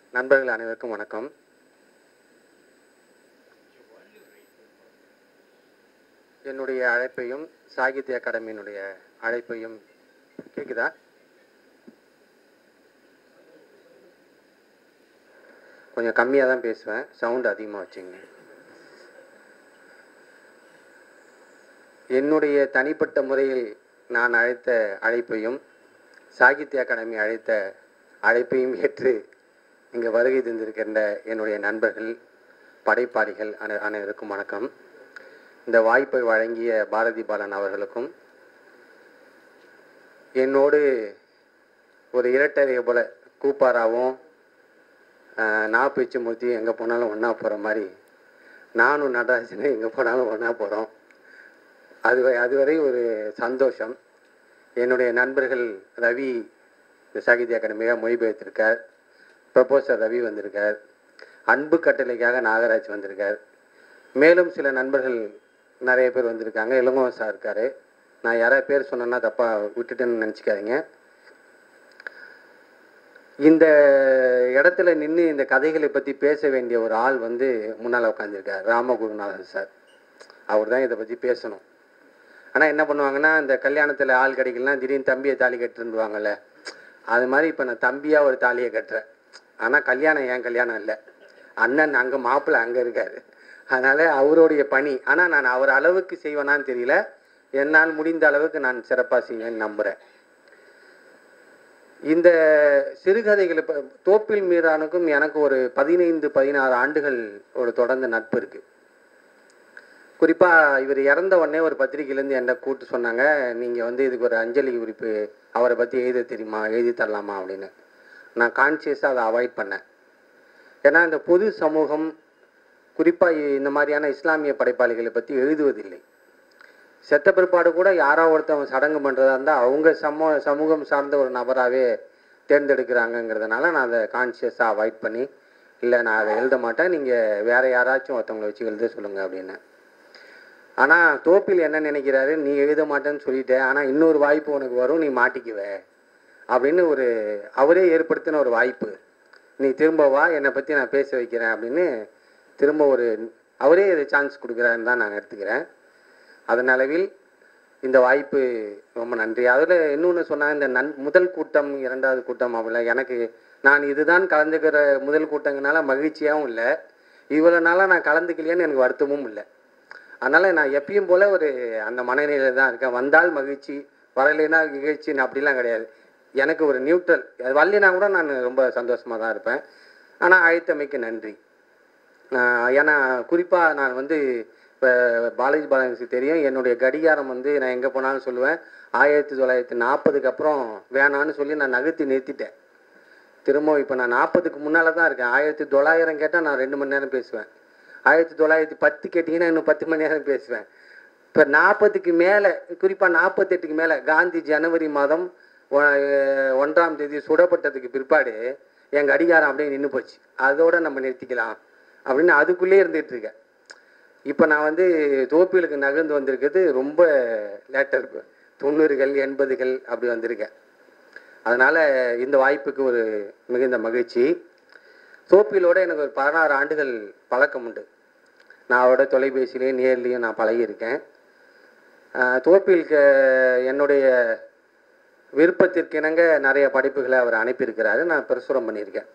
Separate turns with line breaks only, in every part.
நண்பர்கள் அனைவருக்கும் வணக்கம் என்னுடைய அழைப்பையும் சாகித்ய அகாடமியினுடைய அழைப்பையும் கேக்குதா கொஞ்சம் கம்மியாக தான் பேசுவேன் சவுண்ட் அதிகமாக வச்சுங்க என்னுடைய தனிப்பட்ட முறையில் நான் அழைத்த அழைப்பையும் சாகித்ய அகாடமி அழைத்த அழைப்பையும் ஏற்று இங்கே வருகை தந்திருக்கின்ற என்னுடைய நண்பர்கள் படைப்பாளிகள் அனை அனைவருக்கும் வணக்கம் இந்த வாய்ப்பை வழங்கிய பாரதி பாலன் அவர்களுக்கும் என்னோடு ஒரு இரட்டரையை போல கூப்பாராவும் நான் பேச்சுமூர்த்தி எங்கே போனாலும் ஒன்றா போகிற மாதிரி நானும் நடராஜனும் எங்கே போனாலும் ஒன்றா போகிறோம் அது அதுவரை ஒரு சந்தோஷம் என்னுடைய நண்பர்கள் ரவி இந்த சாகித்ய அகாடமியாக மொழிபெயர்த்திருக்கார் ப்ரொபோசர் ரவி வந்திருக்கார் அன்பு கட்டளைக்காக நாகராஜ் வந்திருக்கார் மேலும் சில நண்பர்கள் நிறைய பேர் வந்திருக்காங்க இளங்கோவன் சார் இருக்கார் நான் யாராவது பேர் சொன்னேன்னா தப்பாக விட்டுட்டேன்னு நினச்சிக்காதீங்க இந்த இடத்துல நின்று இந்த கதைகளை பற்றி பேச வேண்டிய ஒரு ஆள் வந்து முன்னால் உட்காந்துருக்கார் ராமகுருநாதன் சார் அவர் தான் இதை பற்றி பேசணும் ஆனால் என்ன பண்ணுவாங்கன்னா இந்த கல்யாணத்தில் ஆள் கிடைக்கலாம் திடீர்னு தம்பியை தாலி கட்டுருந்துவாங்கல்ல அது மாதிரி இப்போ நான் தம்பியாக ஒரு தாலியை கட்டுறேன் ஆனால் கல்யாணம் என் கல்யாணம் இல்லை அண்ணன் அங்கே மாப்பிள்ளை அங்கே இருக்கார் அதனால் அவருடைய பணி ஆனால் நான் அவர் அளவுக்கு செய்வேனான்னு தெரியல என்னால் முடிந்த அளவுக்கு நான் சிறப்பாக செய்வேன்னு நம்புகிறேன் இந்த சிறுகதைகள் இப்போ தோப்பில் மீரானுக்கும் எனக்கு ஒரு பதினைந்து பதினாறு ஆண்டுகள் ஒரு தொடர்ந்த நட்பு இருக்குது குறிப்பாக இவர் இறந்த உடனே ஒரு பத்திரிகையிலேருந்து என்ன கூப்பிட்டு சொன்னாங்க நீங்கள் வந்து இதுக்கு ஒரு அஞ்சலி குறிப்பு அவரை பற்றி எழுத தெரியுமா எழுதி தரலாமா அப்படின்னு நான் கான்சியஸாக அதை அவாய்ட் பண்ணேன் ஏன்னா இந்த பொது சமூகம் குறிப்பாக இந்த மாதிரியான இஸ்லாமிய படைப்பாளிகளை பற்றி எழுதுவதில்லை செத்த பிற்பாடு கூட யாரோ ஒருத்தவங்க சடங்கு பண்ணுறதா இருந்தால் அவங்க சமூக சமூகம் சார்ந்த ஒரு நபராகவே தேர்ந்தெடுக்கிறாங்கங்கிறதுனால நான் அதை கான்சியஸாக அவாய்ட் பண்ணி இல்லை நான் அதை எழுத மாட்டேன் நீங்கள் வேறு யாராச்சும் ஒருத்தவங்களை வச்சு எழுத சொல்லுங்கள் அப்படின்னு ஆனால் தோப்பில் என்ன நினைக்கிறாரு நீ எழுத மாட்டேன்னு சொல்லிட்ட ஆனால் இன்னொரு வாய்ப்பு உனக்கு வரும் நீ மாட்டிக்குவ அப்படின்னு ஒரு அவரே ஏற்படுத்தின ஒரு வாய்ப்பு நீ திரும்ப வா என்னை பற்றி நான் பேச வைக்கிறேன் அப்படின்னு திரும்ப ஒரு அவரே இது சான்ஸ் கொடுக்குறாருன்னு தான் நான் எடுத்துக்கிறேன் அதன் அளவில் இந்த வாய்ப்பு ரொம்ப நன்றி அதில் இன்னொன்று சொன்னால் இந்த நன் முதல் கூட்டம் இரண்டாவது கூட்டம் அப்படிலாம் எனக்கு நான் இதுதான் கலந்துக்கிற முதல் கூட்டங்கனால மகிழ்ச்சியாகவும் இல்லை இவ்வளோ நாளாக நான் கலந்துக்கலையேன்னு எனக்கு வருத்தமும் இல்லை அதனால் நான் எப்பயும் போல் ஒரு அந்த மனநிலையில் தான் இருக்கேன் வந்தால் மகிழ்ச்சி வரலைன்னா நிகழ்ச்சின்னு அப்படிலாம் கிடையாது எனக்கு ஒரு நியூட்ரல் அது வரலைனா கூட நான் ரொம்ப சந்தோஷமாக தான் இருப்பேன் ஆனால் அழைத்தமைக்கு நன்றி ஏன்னா குறிப்பாக நான் வந்து இப்போ பாலாஜி பாலாஜிக்கு தெரியும் என்னுடைய கடிகாரம் வந்து நான் எங்கே போனாலும் சொல்லுவேன் ஆயிரத்தி தொள்ளாயிரத்தி நாற்பதுக்கு அப்புறம் வேணான்னு சொல்லி நான் நகர்த்தி நிறுத்திட்டேன் திரும்ப இப்போ நான் நாற்பதுக்கு முன்னால் தான் இருக்கேன் ஆயிரத்தி தொள்ளாயிரம் கேட்டால் நான் ரெண்டு மணி நேரம் பேசுவேன் ஆயிரத்தி தொள்ளாயிரத்தி பத்து கேட்டிங்கன்னா இன்னும் பத்து மணி நேரம் பேசுவேன் இப்போ நாற்பதுக்கு மேலே குறிப்பாக நாற்பத்தெட்டுக்கு மேலே காந்தி ஜனவரி மாதம் ஒன்றாம் தேதி சுடப்பட்டதுக்கு பிற்பாடு எங்கள் அடிகாரம் அப்படியே நின்று போச்சு அதோட நம்ம நிறுத்திக்கலாம் அப்படின்னு அதுக்குள்ளே இருந்துகிட்டு இருக்கேன் இப்போ நான் வந்து தோப்பிலுக்கு நகர்ந்து வந்திருக்கிறது ரொம்ப லேட்டர் தொண்ணூறுகள் எண்பதுகள் அப்படி வந்திருக்கேன் அதனால் இந்த வாய்ப்புக்கு ஒரு மிகுந்த மகிழ்ச்சி தோப்பிலோட எனக்கு ஒரு பதினாறு ஆண்டுகள் பழக்கம் உண்டு நான் அவரோட தொலைபேசியிலையும் நேர்லேயும் நான் பழகியிருக்கேன் தோப்பிலுக்கு என்னுடைய விருப்பத்திற்கிணங்க நிறைய படைப்புகளை அவர் அனுப்பியிருக்கிறாரு நான் பிரசுரம் பண்ணியிருக்கேன்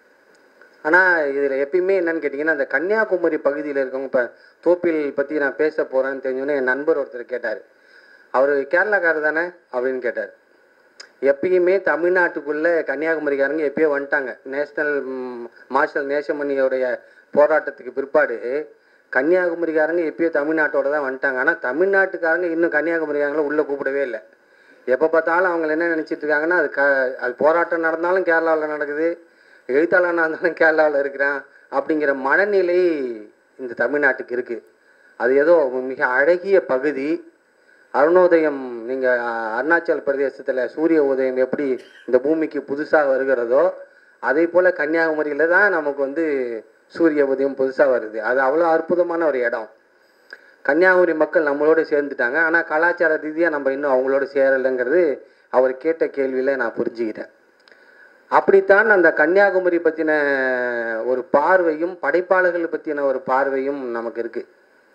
ஆனால் இதில் எப்பயுமே என்னன்னு கேட்டிங்கன்னா அந்த கன்னியாகுமரி பகுதியில் இருக்கவங்க இப்போ தோப்பில் பற்றி நான் பேச போகிறேன்னு தெரிஞ்சோன்னே என் நண்பர் ஒருத்தர் கேட்டார் அவர் கேரளாக்காரர் தானே அப்படின்னு கேட்டார் எப்பயுமே தமிழ்நாட்டுக்குள்ளே கன்னியாகுமரிக்காரங்க எப்பயோ வந்துட்டாங்க நேஷ்னல் மார்ஷல் நேசமணியோடைய போராட்டத்துக்கு பிற்பாடு கன்னியாகுமரிக்காரங்க எப்பயோ தமிழ்நாட்டோட தான் வந்துட்டாங்க ஆனால் தமிழ்நாட்டுக்காரங்க இன்னும் கன்னியாகுமரிக்காரங்கள உள்ளே கூப்பிடவே இல்லை எப்போ பார்த்தாலும் அவங்க என்ன நினச்சிட்டு இருக்காங்கன்னா அது க அது போராட்டம் நடந்தாலும் கேரளாவில் நடக்குது எழுத்தாளனாக இருந்தாலும் கேரளாவில் இருக்கிறான் அப்படிங்கிற மனநிலை இந்த தமிழ்நாட்டுக்கு இருக்குது அது ஏதோ மிக அழகிய பகுதி அருணோதயம் நீங்கள் அருணாச்சல் பிரதேசத்தில் சூரிய உதயம் எப்படி இந்த பூமிக்கு புதுசாக வருகிறதோ அதே போல் கன்னியாகுமரியில் தான் நமக்கு வந்து சூரிய உதயம் புதுசாக வருது அது அவ்வளோ அற்புதமான ஒரு இடம் கன்னியாகுமரி மக்கள் நம்மளோட சேர்ந்துட்டாங்க ஆனால் கலாச்சார ரீதியாக நம்ம இன்னும் அவங்களோட சேரலைங்கிறது அவர் கேட்ட கேள்வியில் நான் புரிஞ்சுக்கிட்டேன் அப்படித்தான் அந்த கன்னியாகுமரி பற்றின ஒரு பார்வையும் படைப்பாளர்கள் பற்றின ஒரு பார்வையும் நமக்கு இருக்குது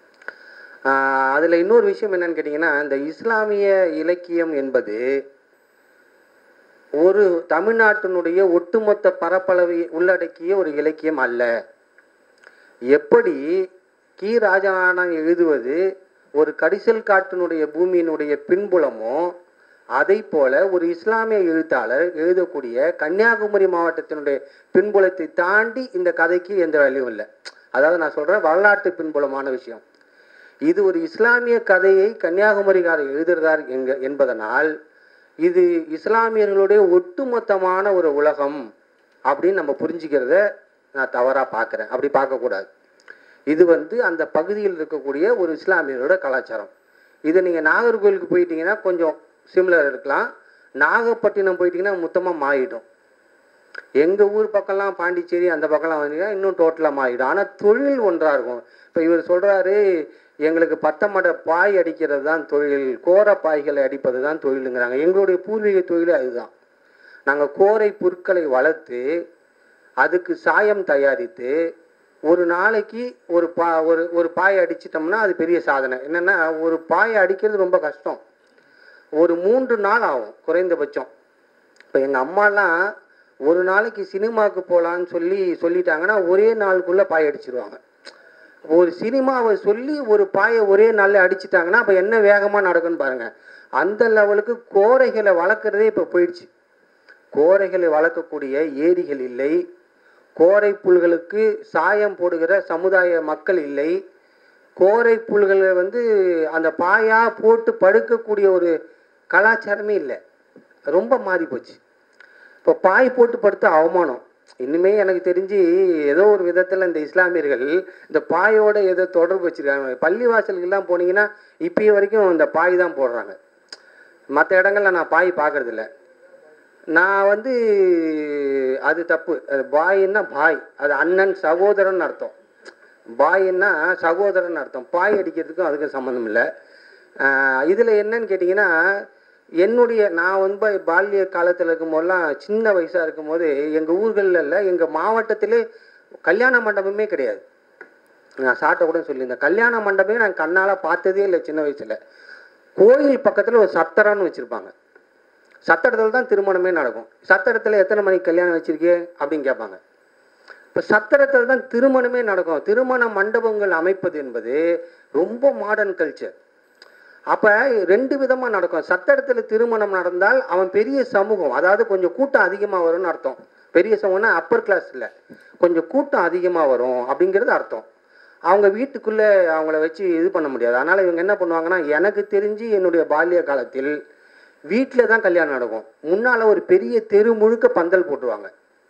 அதில் இன்னொரு விஷயம் என்னன்னு கேட்டிங்கன்னா இந்த இஸ்லாமிய இலக்கியம் என்பது ஒரு தமிழ்நாட்டினுடைய ஒட்டுமொத்த பரப்பளவை உள்ளடக்கிய ஒரு இலக்கியம் அல்ல எப்படி கி ராஜநாதன் எழுதுவது ஒரு கரிசல் காட்டினுடைய பூமியினுடைய பின்புலமோ அதை போல ஒரு இஸ்லாமிய எழுத்தாளர் எழுதக்கூடிய கன்னியாகுமரி மாவட்டத்தினுடைய பின்புலத்தை தாண்டி இந்த கதைக்கு எந்த வேலையும் இல்லை அதாவது நான் சொல்கிறேன் வரலாற்று பின்புலமான விஷயம் இது ஒரு இஸ்லாமிய கதையை கன்னியாகுமரிக்காரர் எழுதுகிறார் எங்க என்பதனால் இது இஸ்லாமியர்களுடைய ஒட்டுமொத்தமான ஒரு உலகம் அப்படின்னு நம்ம புரிஞ்சுக்கிறத நான் தவறாக பார்க்குறேன் அப்படி பார்க்கக்கூடாது இது வந்து அந்த பகுதியில் இருக்கக்கூடிய ஒரு இஸ்லாமியரோட கலாச்சாரம் இது நீங்கள் நாகர்கோவிலுக்கு போயிட்டீங்கன்னா கொஞ்சம் சிமிலர் இருக்கலாம் நாகப்பட்டினம் போயிட்டீங்கன்னா மொத்தமாக மாறிடும் எங்கள் ஊர் பக்கம்லாம் பாண்டிச்சேரி அந்த பக்கம்லாம் வந்தீங்கன்னா இன்னும் டோட்டலாக மாறிடும் ஆனால் தொழில் ஒன்றாக இருக்கும் இப்போ இவர் சொல்கிறாரு எங்களுக்கு பத்தமட பாய் அடிக்கிறது தான் தொழில் கோர பாய்களை அடிப்பது தான் தொழிலுங்கிறாங்க எங்களுடைய பூர்வீக தொழில் அதுதான் நாங்கள் கோரை புற்களை வளர்த்து அதுக்கு சாயம் தயாரித்து ஒரு நாளைக்கு ஒரு பா ஒரு ஒரு பாய் அடிச்சிட்டோம்னா அது பெரிய சாதனை என்னென்னா ஒரு பாயை அடிக்கிறது ரொம்ப கஷ்டம் ஒரு மூன்று நாள் ஆகும் குறைந்தபட்சம் இப்போ எங்கள் அம்மாலாம் ஒரு நாளைக்கு சினிமாவுக்கு போகலான்னு சொல்லி சொல்லிட்டாங்கன்னா ஒரே நாளுக்குள்ளே பாய் அடிச்சிருவாங்க ஒரு சினிமாவை சொல்லி ஒரு பாயை ஒரே நாளில் அடிச்சிட்டாங்கன்னா அப்போ என்ன வேகமாக நடக்குன்னு பாருங்கள் அந்த லெவலுக்கு கோரைகளை வளர்க்குறதே இப்போ போயிடுச்சு கோரைகளை வளர்க்கக்கூடிய ஏரிகள் இல்லை கோரை புல்களுக்கு சாயம் போடுகிற சமுதாய மக்கள் இல்லை கோரை புல்களை வந்து அந்த பாயா போட்டு படுக்கக்கூடிய ஒரு கலாச்சாரமே இல்லை ரொம்ப மாறி போச்சு இப்போ பாய் போட்டு படுத்த அவமானம் இனிமே எனக்கு தெரிஞ்சு ஏதோ ஒரு விதத்தில் இந்த இஸ்லாமியர்கள் இந்த பாயோட ஏதோ தொடர்பு வச்சுருக்காங்க பள்ளிவாசலுக்கெல்லாம் போனீங்கன்னா இப்பயே வரைக்கும் இந்த பாய் தான் போடுறாங்க மற்ற இடங்கள்ல நான் பாய் பார்க்கறதில்ல நான் வந்து அது தப்பு அது பாயின்னா பாய் அது அண்ணன் சகோதரன் அர்த்தம் பாயின்னா சகோதரன் அர்த்தம் பாய் அடிக்கிறதுக்கும் அதுக்கும் சம்மந்தம் இல்லை இதில் என்னன்னு கேட்டிங்கன்னா என்னுடைய நான் வந்து பால்ய காலத்தில் இருக்கும்போதெல்லாம் சின்ன வயசாக இருக்கும்போது எங்கள் ஊர்களில் இல்லை எங்கள் மாவட்டத்திலே கல்யாண மண்டபமே கிடையாது நான் சாட்டை கூட சொல்லியிருந்தேன் கல்யாண மண்டபமே நான் கண்ணால் பார்த்ததே இல்லை சின்ன வயசில் கோயில் பக்கத்தில் ஒரு சத்திரம்னு வச்சுருப்பாங்க சத்திரத்தில் தான் திருமணமே நடக்கும் சத்திரத்தில் எத்தனை மணிக்கு கல்யாணம் வச்சிருக்கே அப்படின்னு கேட்பாங்க இப்போ சத்திரத்தில் தான் திருமணமே நடக்கும் திருமண மண்டபங்கள் அமைப்பது என்பது ரொம்ப மாடர்ன் கல்ச்சர் அப்போ ரெண்டு விதமாக நடக்கும் சத்திரத்தில் திருமணம் நடந்தால் அவன் பெரிய சமூகம் அதாவது கொஞ்சம் கூட்டம் அதிகமாக வரும்னு அர்த்தம் பெரிய சமூகம்னா அப்பர் கிளாஸ் இல்லை கொஞ்சம் கூட்டம் அதிகமாக வரும் அப்படிங்கிறது அர்த்தம் அவங்க வீட்டுக்குள்ளே அவங்கள வச்சு இது பண்ண முடியாது அதனால் இவங்க என்ன பண்ணுவாங்கன்னா எனக்கு தெரிஞ்சு என்னுடைய பால்ய காலத்தில் வீட்டில் தான் கல்யாணம் நடக்கும் முன்னால் ஒரு பெரிய தெரு முழுக்க பந்தல் போட்டுருவாங்க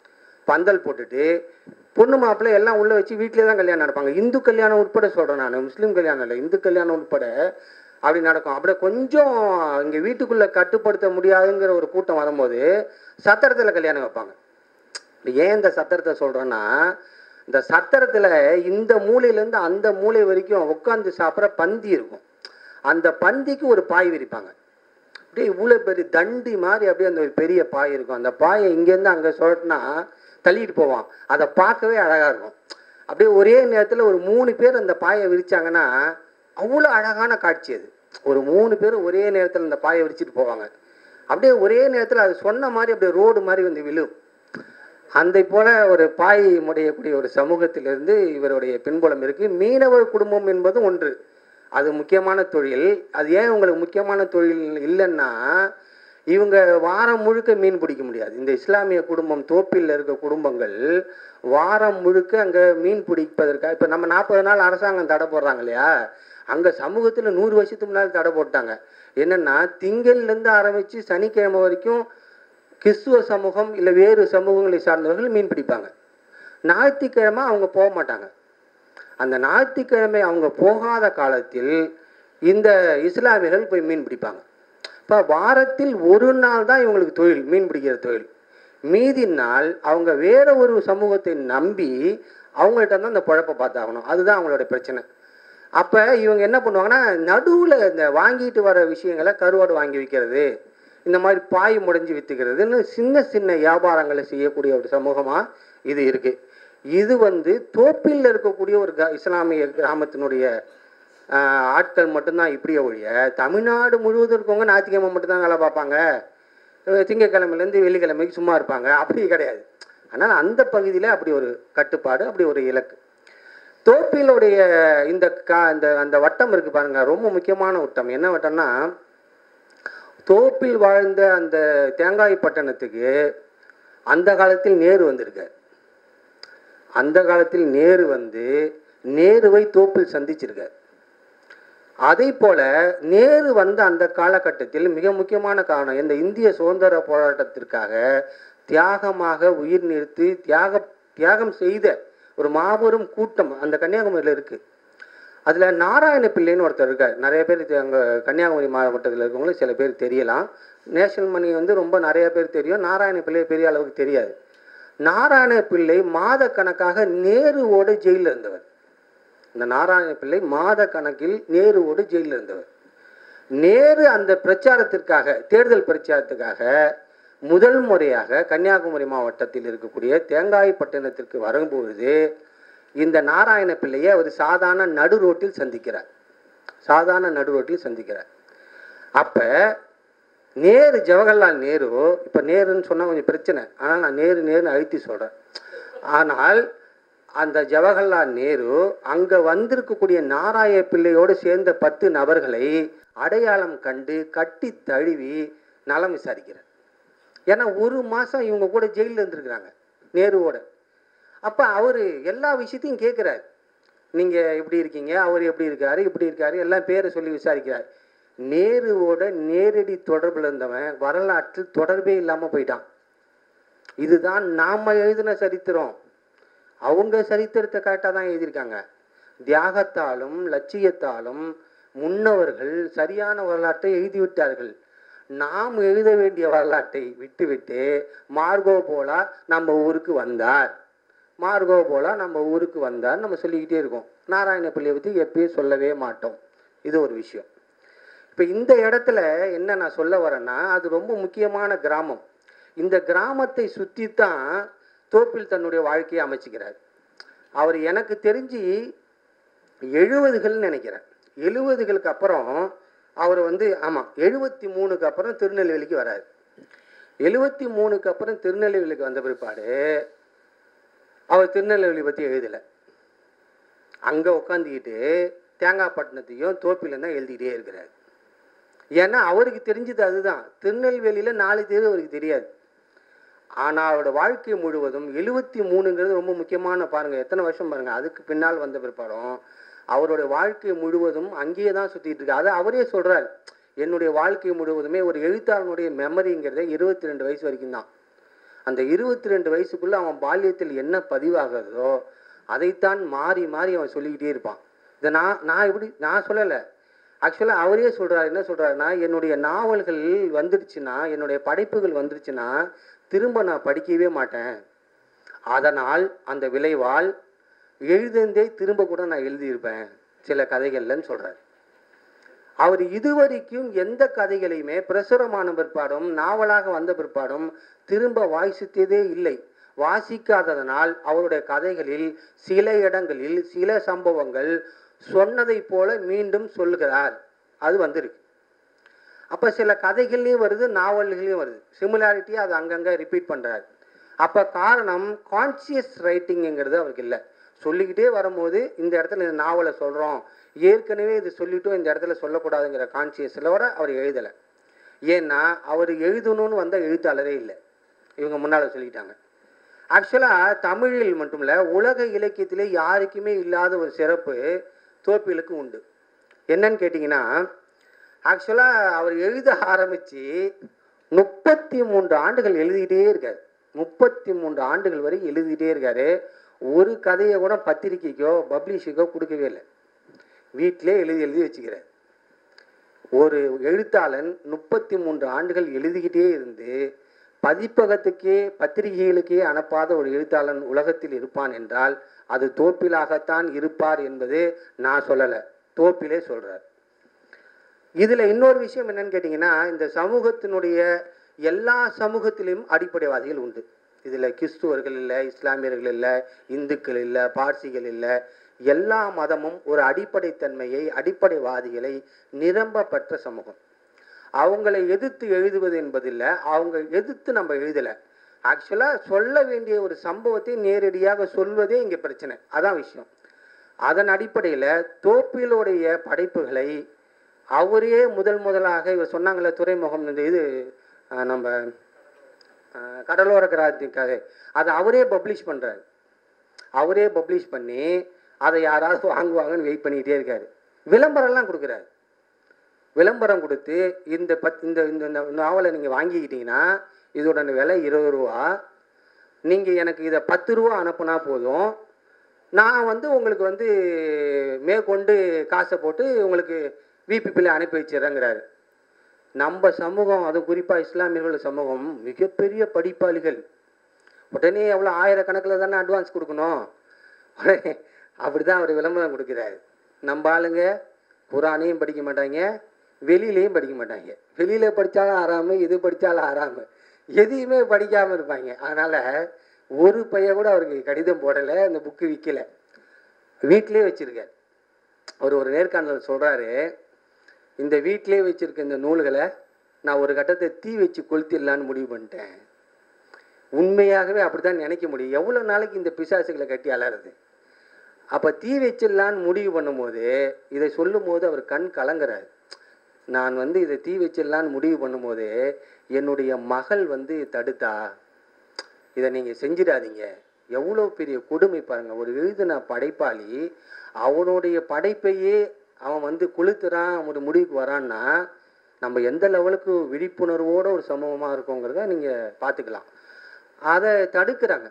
பந்தல் போட்டுட்டு பொண்ணு மாப்பிள்ளை எல்லாம் உள்ளே வச்சு வீட்டிலே தான் கல்யாணம் நடப்பாங்க இந்து கல்யாணம் உட்பட சொல்கிறேன் நான் முஸ்லீம் கல்யாணம் இல்லை இந்து கல்யாணம் உட்பட அப்படி நடக்கும் அப்படியே கொஞ்சம் இங்கே வீட்டுக்குள்ளே கட்டுப்படுத்த முடியாதுங்கிற ஒரு கூட்டம் வரும்போது சத்திரத்தில் கல்யாணம் வைப்பாங்க ஏன் இந்த சத்திரத்தை சொல்கிறேன்னா இந்த சத்திரத்தில் இந்த மூலையிலேருந்து அந்த மூலை வரைக்கும் உட்காந்து சாப்பிட்ற பந்தி இருக்கும் அந்த பந்திக்கு ஒரு பாய் விரிப்பாங்க அப்படியே இவ்வளோ பெரிய தண்டி மாதிரி அப்படியே அந்த ஒரு பெரிய பாய் இருக்கும் அந்த பாயை இங்கேருந்து அங்கே சொல்லட்டுனா தள்ளிட்டு போவான் அதை பார்க்கவே அழகாக இருக்கும் அப்படியே ஒரே நேரத்தில் ஒரு மூணு பேர் அந்த பாயை விரிச்சாங்கன்னா அவ்வளோ அழகான காட்சி அது ஒரு மூணு பேர் ஒரே நேரத்தில் அந்த பாயை விரிச்சிட்டு போவாங்க அப்படியே ஒரே நேரத்தில் அது சொன்ன மாதிரி அப்படியே ரோடு மாதிரி வந்து விழும் அந்த போல ஒரு பாய் முடையக்கூடிய ஒரு சமூகத்திலிருந்து இவருடைய பின்புலம் இருக்கு மீனவர் குடும்பம் என்பது ஒன்று அது முக்கியமான தொழில் அது ஏன் உங்களுக்கு முக்கியமான தொழில் இல்லைன்னா இவங்க வாரம் முழுக்க மீன் பிடிக்க முடியாது இந்த இஸ்லாமிய குடும்பம் தோப்பில் இருக்க குடும்பங்கள் வாரம் முழுக்க அங்கே மீன் பிடிப்பதற்காக இப்போ நம்ம நாற்பது நாள் அரசாங்கம் தடை போடுறாங்க இல்லையா அங்கே சமூகத்தில் நூறு வருஷத்துக்கு முன்னால் தடை போட்டாங்க என்னென்னா திங்கள்லேருந்து ஆரம்பித்து சனிக்கிழமை வரைக்கும் கிறிஸ்துவ சமூகம் இல்லை வேறு சமூகங்களை சார்ந்தவர்கள் மீன் பிடிப்பாங்க ஞாயிற்றுக்கிழமை அவங்க போக மாட்டாங்க அந்த ஞாயிற்றுக்கிழமை அவங்க போகாத காலத்தில் இந்த இஸ்லாமியர்கள் போய் மீன் பிடிப்பாங்க இப்போ வாரத்தில் ஒரு நாள் தான் இவங்களுக்கு தொழில் மீன் பிடிக்கிற தொழில் மீதி நாள் அவங்க வேற ஒரு சமூகத்தை நம்பி அவங்கள்ட்ட தான் இந்த குழப்ப பார்த்தாகணும் அதுதான் அவங்களோட பிரச்சனை அப்போ இவங்க என்ன பண்ணுவாங்கன்னா நடுவில் இந்த வாங்கிட்டு வர விஷயங்களை கருவாடு வாங்கி வைக்கிறது இந்த மாதிரி பாய் முடைஞ்சு வித்துக்கிறதுன்னு சின்ன சின்ன வியாபாரங்களை செய்யக்கூடிய ஒரு சமூகமாக இது இருக்குது இது வந்து தோப்பில் இருக்கக்கூடிய ஒரு க இஸ்லாமிய கிராமத்தினுடைய ஆஹ், ஆட்கள் மட்டும்தான் இப்படியே ஒழிய தமிழ்நாடு முழுவதும் இருக்கவங்க ஞாயிற்றுக்கிழமை மட்டும்தான் வேலை பார்ப்பாங்க அஹ், திங்கட்கிழமையிலேருந்து வெள்ளிக்கிழமைக்கு சும்மா இருப்பாங்க அப்படி கிடையாது ஆனால் அந்த பகுதியில் அப்படி ஒரு கட்டுப்பாடு அப்படி ஒரு இலக்கு தோப்பிலுடைய இந்த கா இந்த அந்த வட்டம் இருக்கு பாருங்க ரொம்ப முக்கியமான வட்டம் என்ன வட்டம்னா தோப்பில் வாழ்ந்த அந்த தேங்காய் பட்டணத்துக்கு அந்த காலத்தில் நேரு வந்திருக்கார் அந்த காலத்தில் நேரு வந்து நேருவை தோப்பில் சந்திச்சிருக்கார் அதே போல நேரு வந்த அந்த காலகட்டத்தில் மிக முக்கியமான காரணம் இந்த இந்திய சுதந்திர போராட்டத்திற்காக தியாகமாக உயிர் நிறுத்தி தியாக தியாகம் செய்த ஒரு மாபெரும் கூட்டம் அந்த கன்னியாகுமரியில் இருக்கு அதில் நாராயண பிள்ளைன்னு ஒருத்தர் இருக்கார் நிறைய பேர் தெ- அங்க கன்னியாகுமரி மாவட்டத்தில் இருக்கவங்களுக்கு சில பேர் தெரியலாம் நேஷனல் மணி வந்து ரொம்ப நிறைய பேர் தெரியும் நாராயண பிள்ளை பெரிய அளவுக்கு தெரியாது நாராயண பிள்ளை மாத கணக்காக நேருவோட ஜெயிலில் இருந்தவர் இந்த நாராயண பிள்ளை மாத கணக்கில் நேருவோடு ஜெயிலில் இருந்தவர் நேரு அந்த பிரச்சாரத்திற்காக தேர்தல் பிரச்சாரத்துக்காக முதல் முறையாக கன்னியாகுமரி மாவட்டத்தில் இருக்கக்கூடிய தேங்காய் பட்டணத்திற்கு வரும்பொழுது இந்த நாராயண பிள்ளையை அவர் சாதாரண நடு ரோட்டில் சந்திக்கிறார் சாதாரண நடு ரோட்டில் சந்திக்கிறார் அப்ப நேரு ஜவஹர்லால் நேரு இப்ப நேருன்னு சொன்னா கொஞ்சம் பிரச்சனை ஆனால் நான் நேரு நேருன்னு அழுத்தி சொல்றேன் ஆனால் அந்த ஜவஹர்லால் நேரு அங்க வந்திருக்கக்கூடிய நாராய பிள்ளையோடு சேர்ந்த பத்து நபர்களை அடையாளம் கண்டு கட்டி தழுவி நலம் விசாரிக்கிறார் ஏன்னா ஒரு மாசம் இவங்க கூட ஜெயிலில் இருந்திருக்கிறாங்க நேருவோட அப்ப அவரு எல்லா விஷயத்தையும் கேட்குறாரு நீங்க எப்படி இருக்கீங்க அவர் எப்படி இருக்காரு இப்படி இருக்காரு எல்லாம் பேரை சொல்லி விசாரிக்கிறார் நேருவோட நேரடி தொடர்புல இருந்தவன் வரலாற்றில் தொடர்பே இல்லாம போயிட்டான் இதுதான் நாம எழுதின சரித்திரம் அவங்க சரித்திரத்தை கரெக்டாக தான் எழுதியிருக்காங்க தியாகத்தாலும் லட்சியத்தாலும் முன்னவர்கள் சரியான வரலாற்றை எழுதிவிட்டார்கள் நாம் எழுத வேண்டிய வரலாற்றை விட்டுவிட்டு மார்கோ போலா நம்ம ஊருக்கு வந்தார் மார்கோ போலா நம்ம ஊருக்கு வந்தார் நம்ம சொல்லிக்கிட்டே இருக்கோம் நாராயண பிள்ளையை பற்றி எப்பயும் சொல்லவே மாட்டோம் இது ஒரு விஷயம் இப்போ இந்த இடத்துல என்ன நான் சொல்ல வரேன்னா அது ரொம்ப முக்கியமான கிராமம் இந்த கிராமத்தை சுற்றி தான் தோப்பில் தன்னுடைய வாழ்க்கையை அமைச்சுக்கிறார் அவர் எனக்கு தெரிஞ்சு எழுபதுகள்னு நினைக்கிறேன் எழுபதுகளுக்கு அப்புறம் அவர் வந்து ஆமாம் எழுபத்தி மூணுக்கு அப்புறம் திருநெல்வேலிக்கு வராரு எழுபத்தி மூணுக்கு அப்புறம் திருநெல்வேலிக்கு வந்த பிற்பாடு அவர் திருநெல்வேலி பற்றி எழுதலை அங்கே உட்காந்துக்கிட்டு தேங்காய்பட்டினத்தையும் தோப்பிலும் தான் எழுதிக்கிட்டே இருக்கிறார் ஏன்னா அவருக்கு தெரிஞ்சது அதுதான் திருநெல்வேலியில் நாலு தேதி அவருக்கு தெரியாது ஆனால் அவரோட வாழ்க்கை முழுவதும் எழுபத்தி மூணுங்கிறது ரொம்ப முக்கியமான பாருங்க எத்தனை வருஷம் பாருங்க அதுக்கு பின்னால் வந்த பிற்பாடும் அவரோட வாழ்க்கை முழுவதும் அங்கேயே தான் சுத்திட்டு இருக்கு அதை அவரே சொல்றாரு என்னுடைய வாழ்க்கை முழுவதுமே ஒரு எழுத்தாளனுடைய மெமரிங்கிறத இருபத்தி ரெண்டு வயசு வரைக்கும் தான் அந்த இருபத்தி ரெண்டு வயசுக்குள்ள அவன் பால்யத்தில் என்ன பதிவாகிறதோ அதைத்தான் மாறி மாறி அவன் சொல்லிக்கிட்டே இருப்பான் இதை நான் நான் இப்படி நான் சொல்லலை ஆக்சுவலாக அவரே சொல்றாரு என்ன சொல்றாருன்னா என்னுடைய நாவல்கள் வந்துடுச்சுன்னா என்னுடைய படைப்புகள் வந்துடுச்சுன்னா திரும்ப நான் படிக்கவே மாட்டேன் அதனால் அந்த விளைவால் எழுதுந்தே திரும்ப கூட நான் எழுதியிருப்பேன் சில கதைகள்லன்னு சொல்றாரு அவர் இதுவரைக்கும் எந்த கதைகளையுமே பிரசுரமான பிற்பாடும் நாவலாக வந்த பிற்பாடும் திரும்ப வாசித்ததே இல்லை வாசிக்காததனால் அவருடைய கதைகளில் சில இடங்களில் சில சம்பவங்கள் சொன்னதைப் போல மீண்டும் சொல்லுகிறார் அது வந்திருக்கு அப்போ சில கதைகள்லையும் வருது நாவல்களையும் வருது சிமிலாரிட்டியை அது அங்கங்கே ரிப்பீட் பண்ணுறாரு அப்போ காரணம் கான்சியஸ் ரைட்டிங்கிறது அவருக்கு இல்லை சொல்லிக்கிட்டே வரும்போது இந்த இடத்துல இந்த நாவலை சொல்கிறோம் ஏற்கனவே இது சொல்லிட்டும் இந்த இடத்துல சொல்லக்கூடாதுங்கிற கான்சியஸில் வர அவர் எழுதலை ஏன்னா அவர் எழுதணும்னு வந்த எழுத்தாளரே இல்லை இவங்க முன்னால் சொல்லிட்டாங்க ஆக்சுவலாக தமிழில் மட்டும் இல்லை உலக இலக்கியத்திலே யாருக்குமே இல்லாத ஒரு சிறப்பு தோப்பிலுக்கு உண்டு என்னன்னு கேட்டிங்கன்னா ஆக்சுவலாக அவர் எழுத ஆரம்பித்து முப்பத்தி மூன்று ஆண்டுகள் எழுதிக்கிட்டே இருக்கார் முப்பத்தி மூன்று ஆண்டுகள் வரை எழுதிக்கிட்டே இருக்காரு ஒரு கதையை கூட பத்திரிக்கைக்கோ பப்ளிஷுக்கோ கொடுக்கவே இல்லை வீட்டிலே எழுதி எழுதி வச்சுக்கிறார் ஒரு எழுத்தாளன் முப்பத்தி மூன்று ஆண்டுகள் எழுதிக்கிட்டே இருந்து பதிப்பகத்துக்கே பத்திரிகைகளுக்கே அனுப்பாத ஒரு எழுத்தாளன் உலகத்தில் இருப்பான் என்றால் அது தோப்பிலாகத்தான் இருப்பார் என்பது நான் சொல்லலை தோப்பிலே சொல்றார் இதில் இன்னொரு விஷயம் என்னன்னு கேட்டிங்கன்னா இந்த சமூகத்தினுடைய எல்லா சமூகத்திலும் அடிப்படைவாதிகள் உண்டு இதில் கிறிஸ்துவர்கள் இல்லை இஸ்லாமியர்கள் இல்லை இந்துக்கள் இல்லை பார்சிகள் இல்லை எல்லா மதமும் ஒரு அடிப்படைத்தன்மையை அடிப்படைவாதிகளை நிரம்ப பெற்ற சமூகம் அவங்களை எதிர்த்து எழுதுவது என்பதில்லை அவங்க எதிர்த்து நம்ம எழுதலை ஆக்சுவலாக சொல்ல வேண்டிய ஒரு சம்பவத்தை நேரடியாக சொல்வதே இங்கே பிரச்சனை அதான் விஷயம் அதன் அடிப்படையில் தோப்பிலுடைய படைப்புகளை அவரே முதல் முதலாக இவர் சொன்னாங்களே துறைமுகம் இந்த இது அஹ், நம்ம அஹ், கடலோர கிராமத்துக்காக அதை அவரே பப்ளிஷ் பண்ணுறாரு அவரே பப்ளிஷ் பண்ணி அதை யாராவது வாங்குவாங்கன்னு வெயிட் பண்ணிக்கிட்டே இருக்காரு விளம்பரம்லாம் கொடுக்குறாரு விளம்பரம் கொடுத்து இந்த பத் இந்த இந்த இந்த நாவலை நீங்கள் வாங்கிக்கிட்டீங்கன்னா இதோட விலை இருபது ரூபா நீங்கள் எனக்கு இதை பத்து ரூபா அனுப்புனா போதும் நான் வந்து உங்களுக்கு வந்து மேற்கொண்டு காசை போட்டு உங்களுக்கு விபிபியில் அனுப்பி வச்சிடுறேங்கிறாரு நம்ம சமூகம் அது குறிப்பாக இஸ்லாமியர்கள் சமூகம் மிகப்பெரிய படிப்பாளிகள் உடனே எவ்வளோ ஆயிரக்கணக்கில் தானே அட்வான்ஸ் கொடுக்கணும் உடனே அப்படி தான் அவர் விளம்பரம் கொடுக்குறாரு நம்ம ஆளுங்க குரானையும் படிக்க மாட்டாங்க வெளியிலையும் படிக்க மாட்டாங்க வெளியில் படித்தாலும் ஆறாம இது படித்தாலும் ஆறாம எதையுமே படிக்காமல் இருப்பாங்க அதனால் ஒரு பையன் கூட அவருக்கு கடிதம் போடலை அந்த புக்கு விற்கலை வீட்டிலே வச்சுருக்கார் அவர் ஒரு நேர்காணல் சொல்கிறாரு இந்த வீட்டிலே வச்சுருக்க இந்த நூல்களை நான் ஒரு கட்டத்தை தீ வச்சு கொளுத்திடலான்னு முடிவு பண்ணிட்டேன் உண்மையாகவே அப்படி தான் நினைக்க முடியும் எவ்வளோ நாளைக்கு இந்த பிசாசுகளை கட்டி அலறது அப்போ தீ வச்சிடலான்னு முடிவு பண்ணும்போது இதை சொல்லும்போது அவர் கண் கலங்குறாரு நான் வந்து இதை தீ வச்சிடலான்னு முடிவு பண்ணும்போது என்னுடைய மகள் வந்து தடுத்தா இதை நீங்கள் செஞ்சிடாதீங்க எவ்வளோ பெரிய கொடுமை பாருங்கள் ஒரு எழுதின படைப்பாளி அவனுடைய படைப்பையே அவன் வந்து கொளுத்துறான் ஒரு முடிவுக்கு வரான்னா நம்ம எந்த லெவலுக்கு விழிப்புணர்வோட ஒரு சமூகமாக இருக்கோங்கிறத நீங்கள் பார்த்துக்கலாம் அதை தடுக்கிறாங்க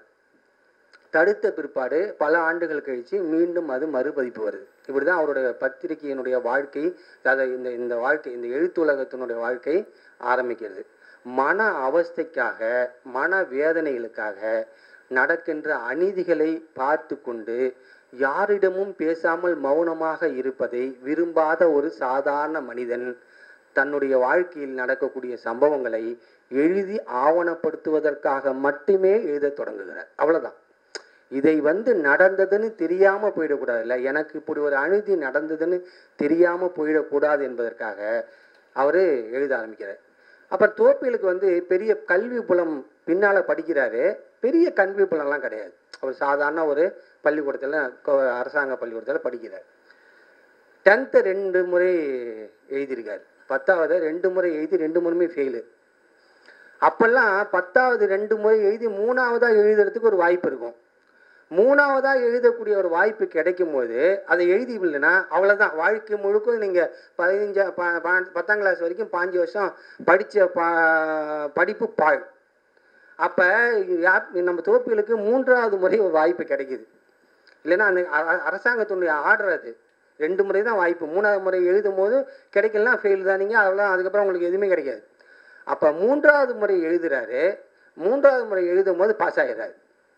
தடுத்த பிற்பாடு பல ஆண்டுகள் கழித்து மீண்டும் அது மறுபதிப்பு வருது இப்படி தான் அவருடைய பத்திரிகையினுடைய வாழ்க்கை அதாவது இந்த இந்த வாழ்க்கை இந்த எழுத்துலகத்தினுடைய வாழ்க்கை ஆரம்பிக்கிறது மன அவஸ்தைக்காக மன வேதனைகளுக்காக நடக்கின்ற அநீதிகளை பார்த்து கொண்டு யாரிடமும் பேசாமல் மௌனமாக இருப்பதை விரும்பாத ஒரு சாதாரண மனிதன் தன்னுடைய வாழ்க்கையில் நடக்கக்கூடிய சம்பவங்களை எழுதி ஆவணப்படுத்துவதற்காக மட்டுமே எழுதத் தொடங்குகிறார் அவ்வளவுதான் இதை வந்து நடந்ததுன்னு தெரியாம போயிடக்கூடாது இல்லை எனக்கு இப்படி ஒரு அநீதி நடந்ததுன்னு தெரியாம போயிடக்கூடாது என்பதற்காக அவர் எழுத ஆரம்பிக்கிறார் அப்புறம் தோப்பிலுக்கு வந்து பெரிய கல்வி புலம் பின்னால படிக்கிறாரு பெரிய கல்வி புலம்லாம் கிடையாது அவர் சாதாரண ஒரு பள்ளிக்கூடத்தில் கொ- அரசாங்க பள்ளிக்கூடத்தில் படிக்கிறார் டென்த்து ரெண்டு முறை எழுதியிருக்காரு பத்தாவது ரெண்டு முறை எழுதி ரெண்டு முறையுமே ஃபெயிலு அப்பெல்லாம் பத்தாவது ரெண்டு முறை எழுதி மூணாவதாக எழுதுறதுக்கு ஒரு வாய்ப்பு இருக்கும் மூணாவதாக எழுதக்கூடிய ஒரு வாய்ப்பு கிடைக்கும் போது அதை எழுதி இல்லைன்னா அவ்வளோதான் வாழ்க்கை முழுக்க நீங்கள் பதினஞ்சா ப ப- பத்தாம் கிளாஸ் வரைக்கும் பாஞ்சு வருஷம் படித்த பா படிப்பு பாழ் அப்போ நம்ம தோப்பிகளுக்கு மூன்றாவது முறை ஒரு வாய்ப்பு கிடைக்குது இல்லைன்னா அந்த அ- அ- அரசாங்கத்தினுடைய ஆர்டர் அது ரெண்டு முறை தான் வாய்ப்பு மூணாவது முறை எழுதும் போது கிடைக்கலனா ஃபெயில் தான் நீங்கள் அதெல்லாம் அதுக்கப்புறம் உங்களுக்கு எதுவுமே கிடைக்காது அப்போ மூன்றாவது முறை எழுதுறாரு மூன்றாவது முறை எழுதும் போது பாஸ் ஆகிடுறாரு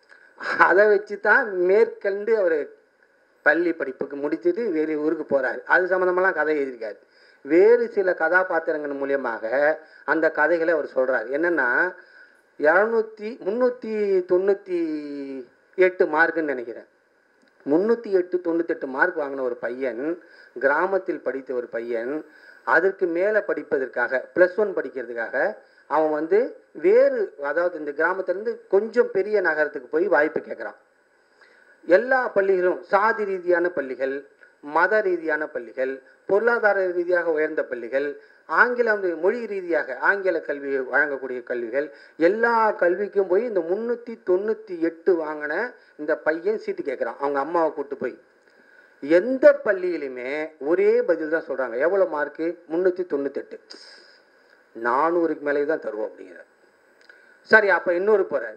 அதை வச்சு தான் மேற்கண்டு அவர் பள்ளி படிப்புக்கு முடிச்சுட்டு வேறு ஊருக்கு போகிறாரு அது சம்மந்தமெல்லாம் கதை எழுதியிருக்காரு வேறு சில கதாபாத்திரங்கள் மூலியமாக அந்த கதைகளை அவர் சொல்கிறார் என்னென்னா இரநூத்தி முந்நூற்றி தொண்ணூற்றி எட்டு மார்க்குன்னு நினைக்கிறேன் முந்நூற்றி எட்டு தொண்ணூத்தெட்டு மார்க் வாங்கின ஒரு பையன் கிராமத்தில் படித்த ஒரு பையன் அதற்கு மேலே படிப்பதற்காக ப்ளஸ் ஒன் படிக்கிறதுக்காக அவன் வந்து வேறு அதாவது இந்த கிராமத்திலேருந்து கொஞ்சம் பெரிய நகரத்துக்கு போய் வாய்ப்பு கேட்குறான் எல்லா பள்ளிகளும் சாதி ரீதியான பள்ளிகள் மத ரீதியான பள்ளிகள் பொருளாதார ரீதியாக உயர்ந்த பள்ளிகள் ஆங்கிலம் மொழி ரீதியாக ஆங்கில கல்வி வழங்கக்கூடிய கல்விகள் எல்லா கல்விக்கும் போய் இந்த முந்நூற்றி தொண்ணூற்றி எட்டு வாங்கின இந்த பையன் சீட்டு கேட்குறான் அவங்க அம்மாவை கூட்டு போய் எந்த பள்ளியிலுமே ஒரே பதில் தான் சொல்கிறாங்க எவ்வளோ மார்க்கு முந்நூற்றி தொண்ணூத்தெட்டு நானூறுக்கு மேலே தான் தருவோம் அப்படிங்கிறார் சரி அப்போ இன்னொரு போகிறார்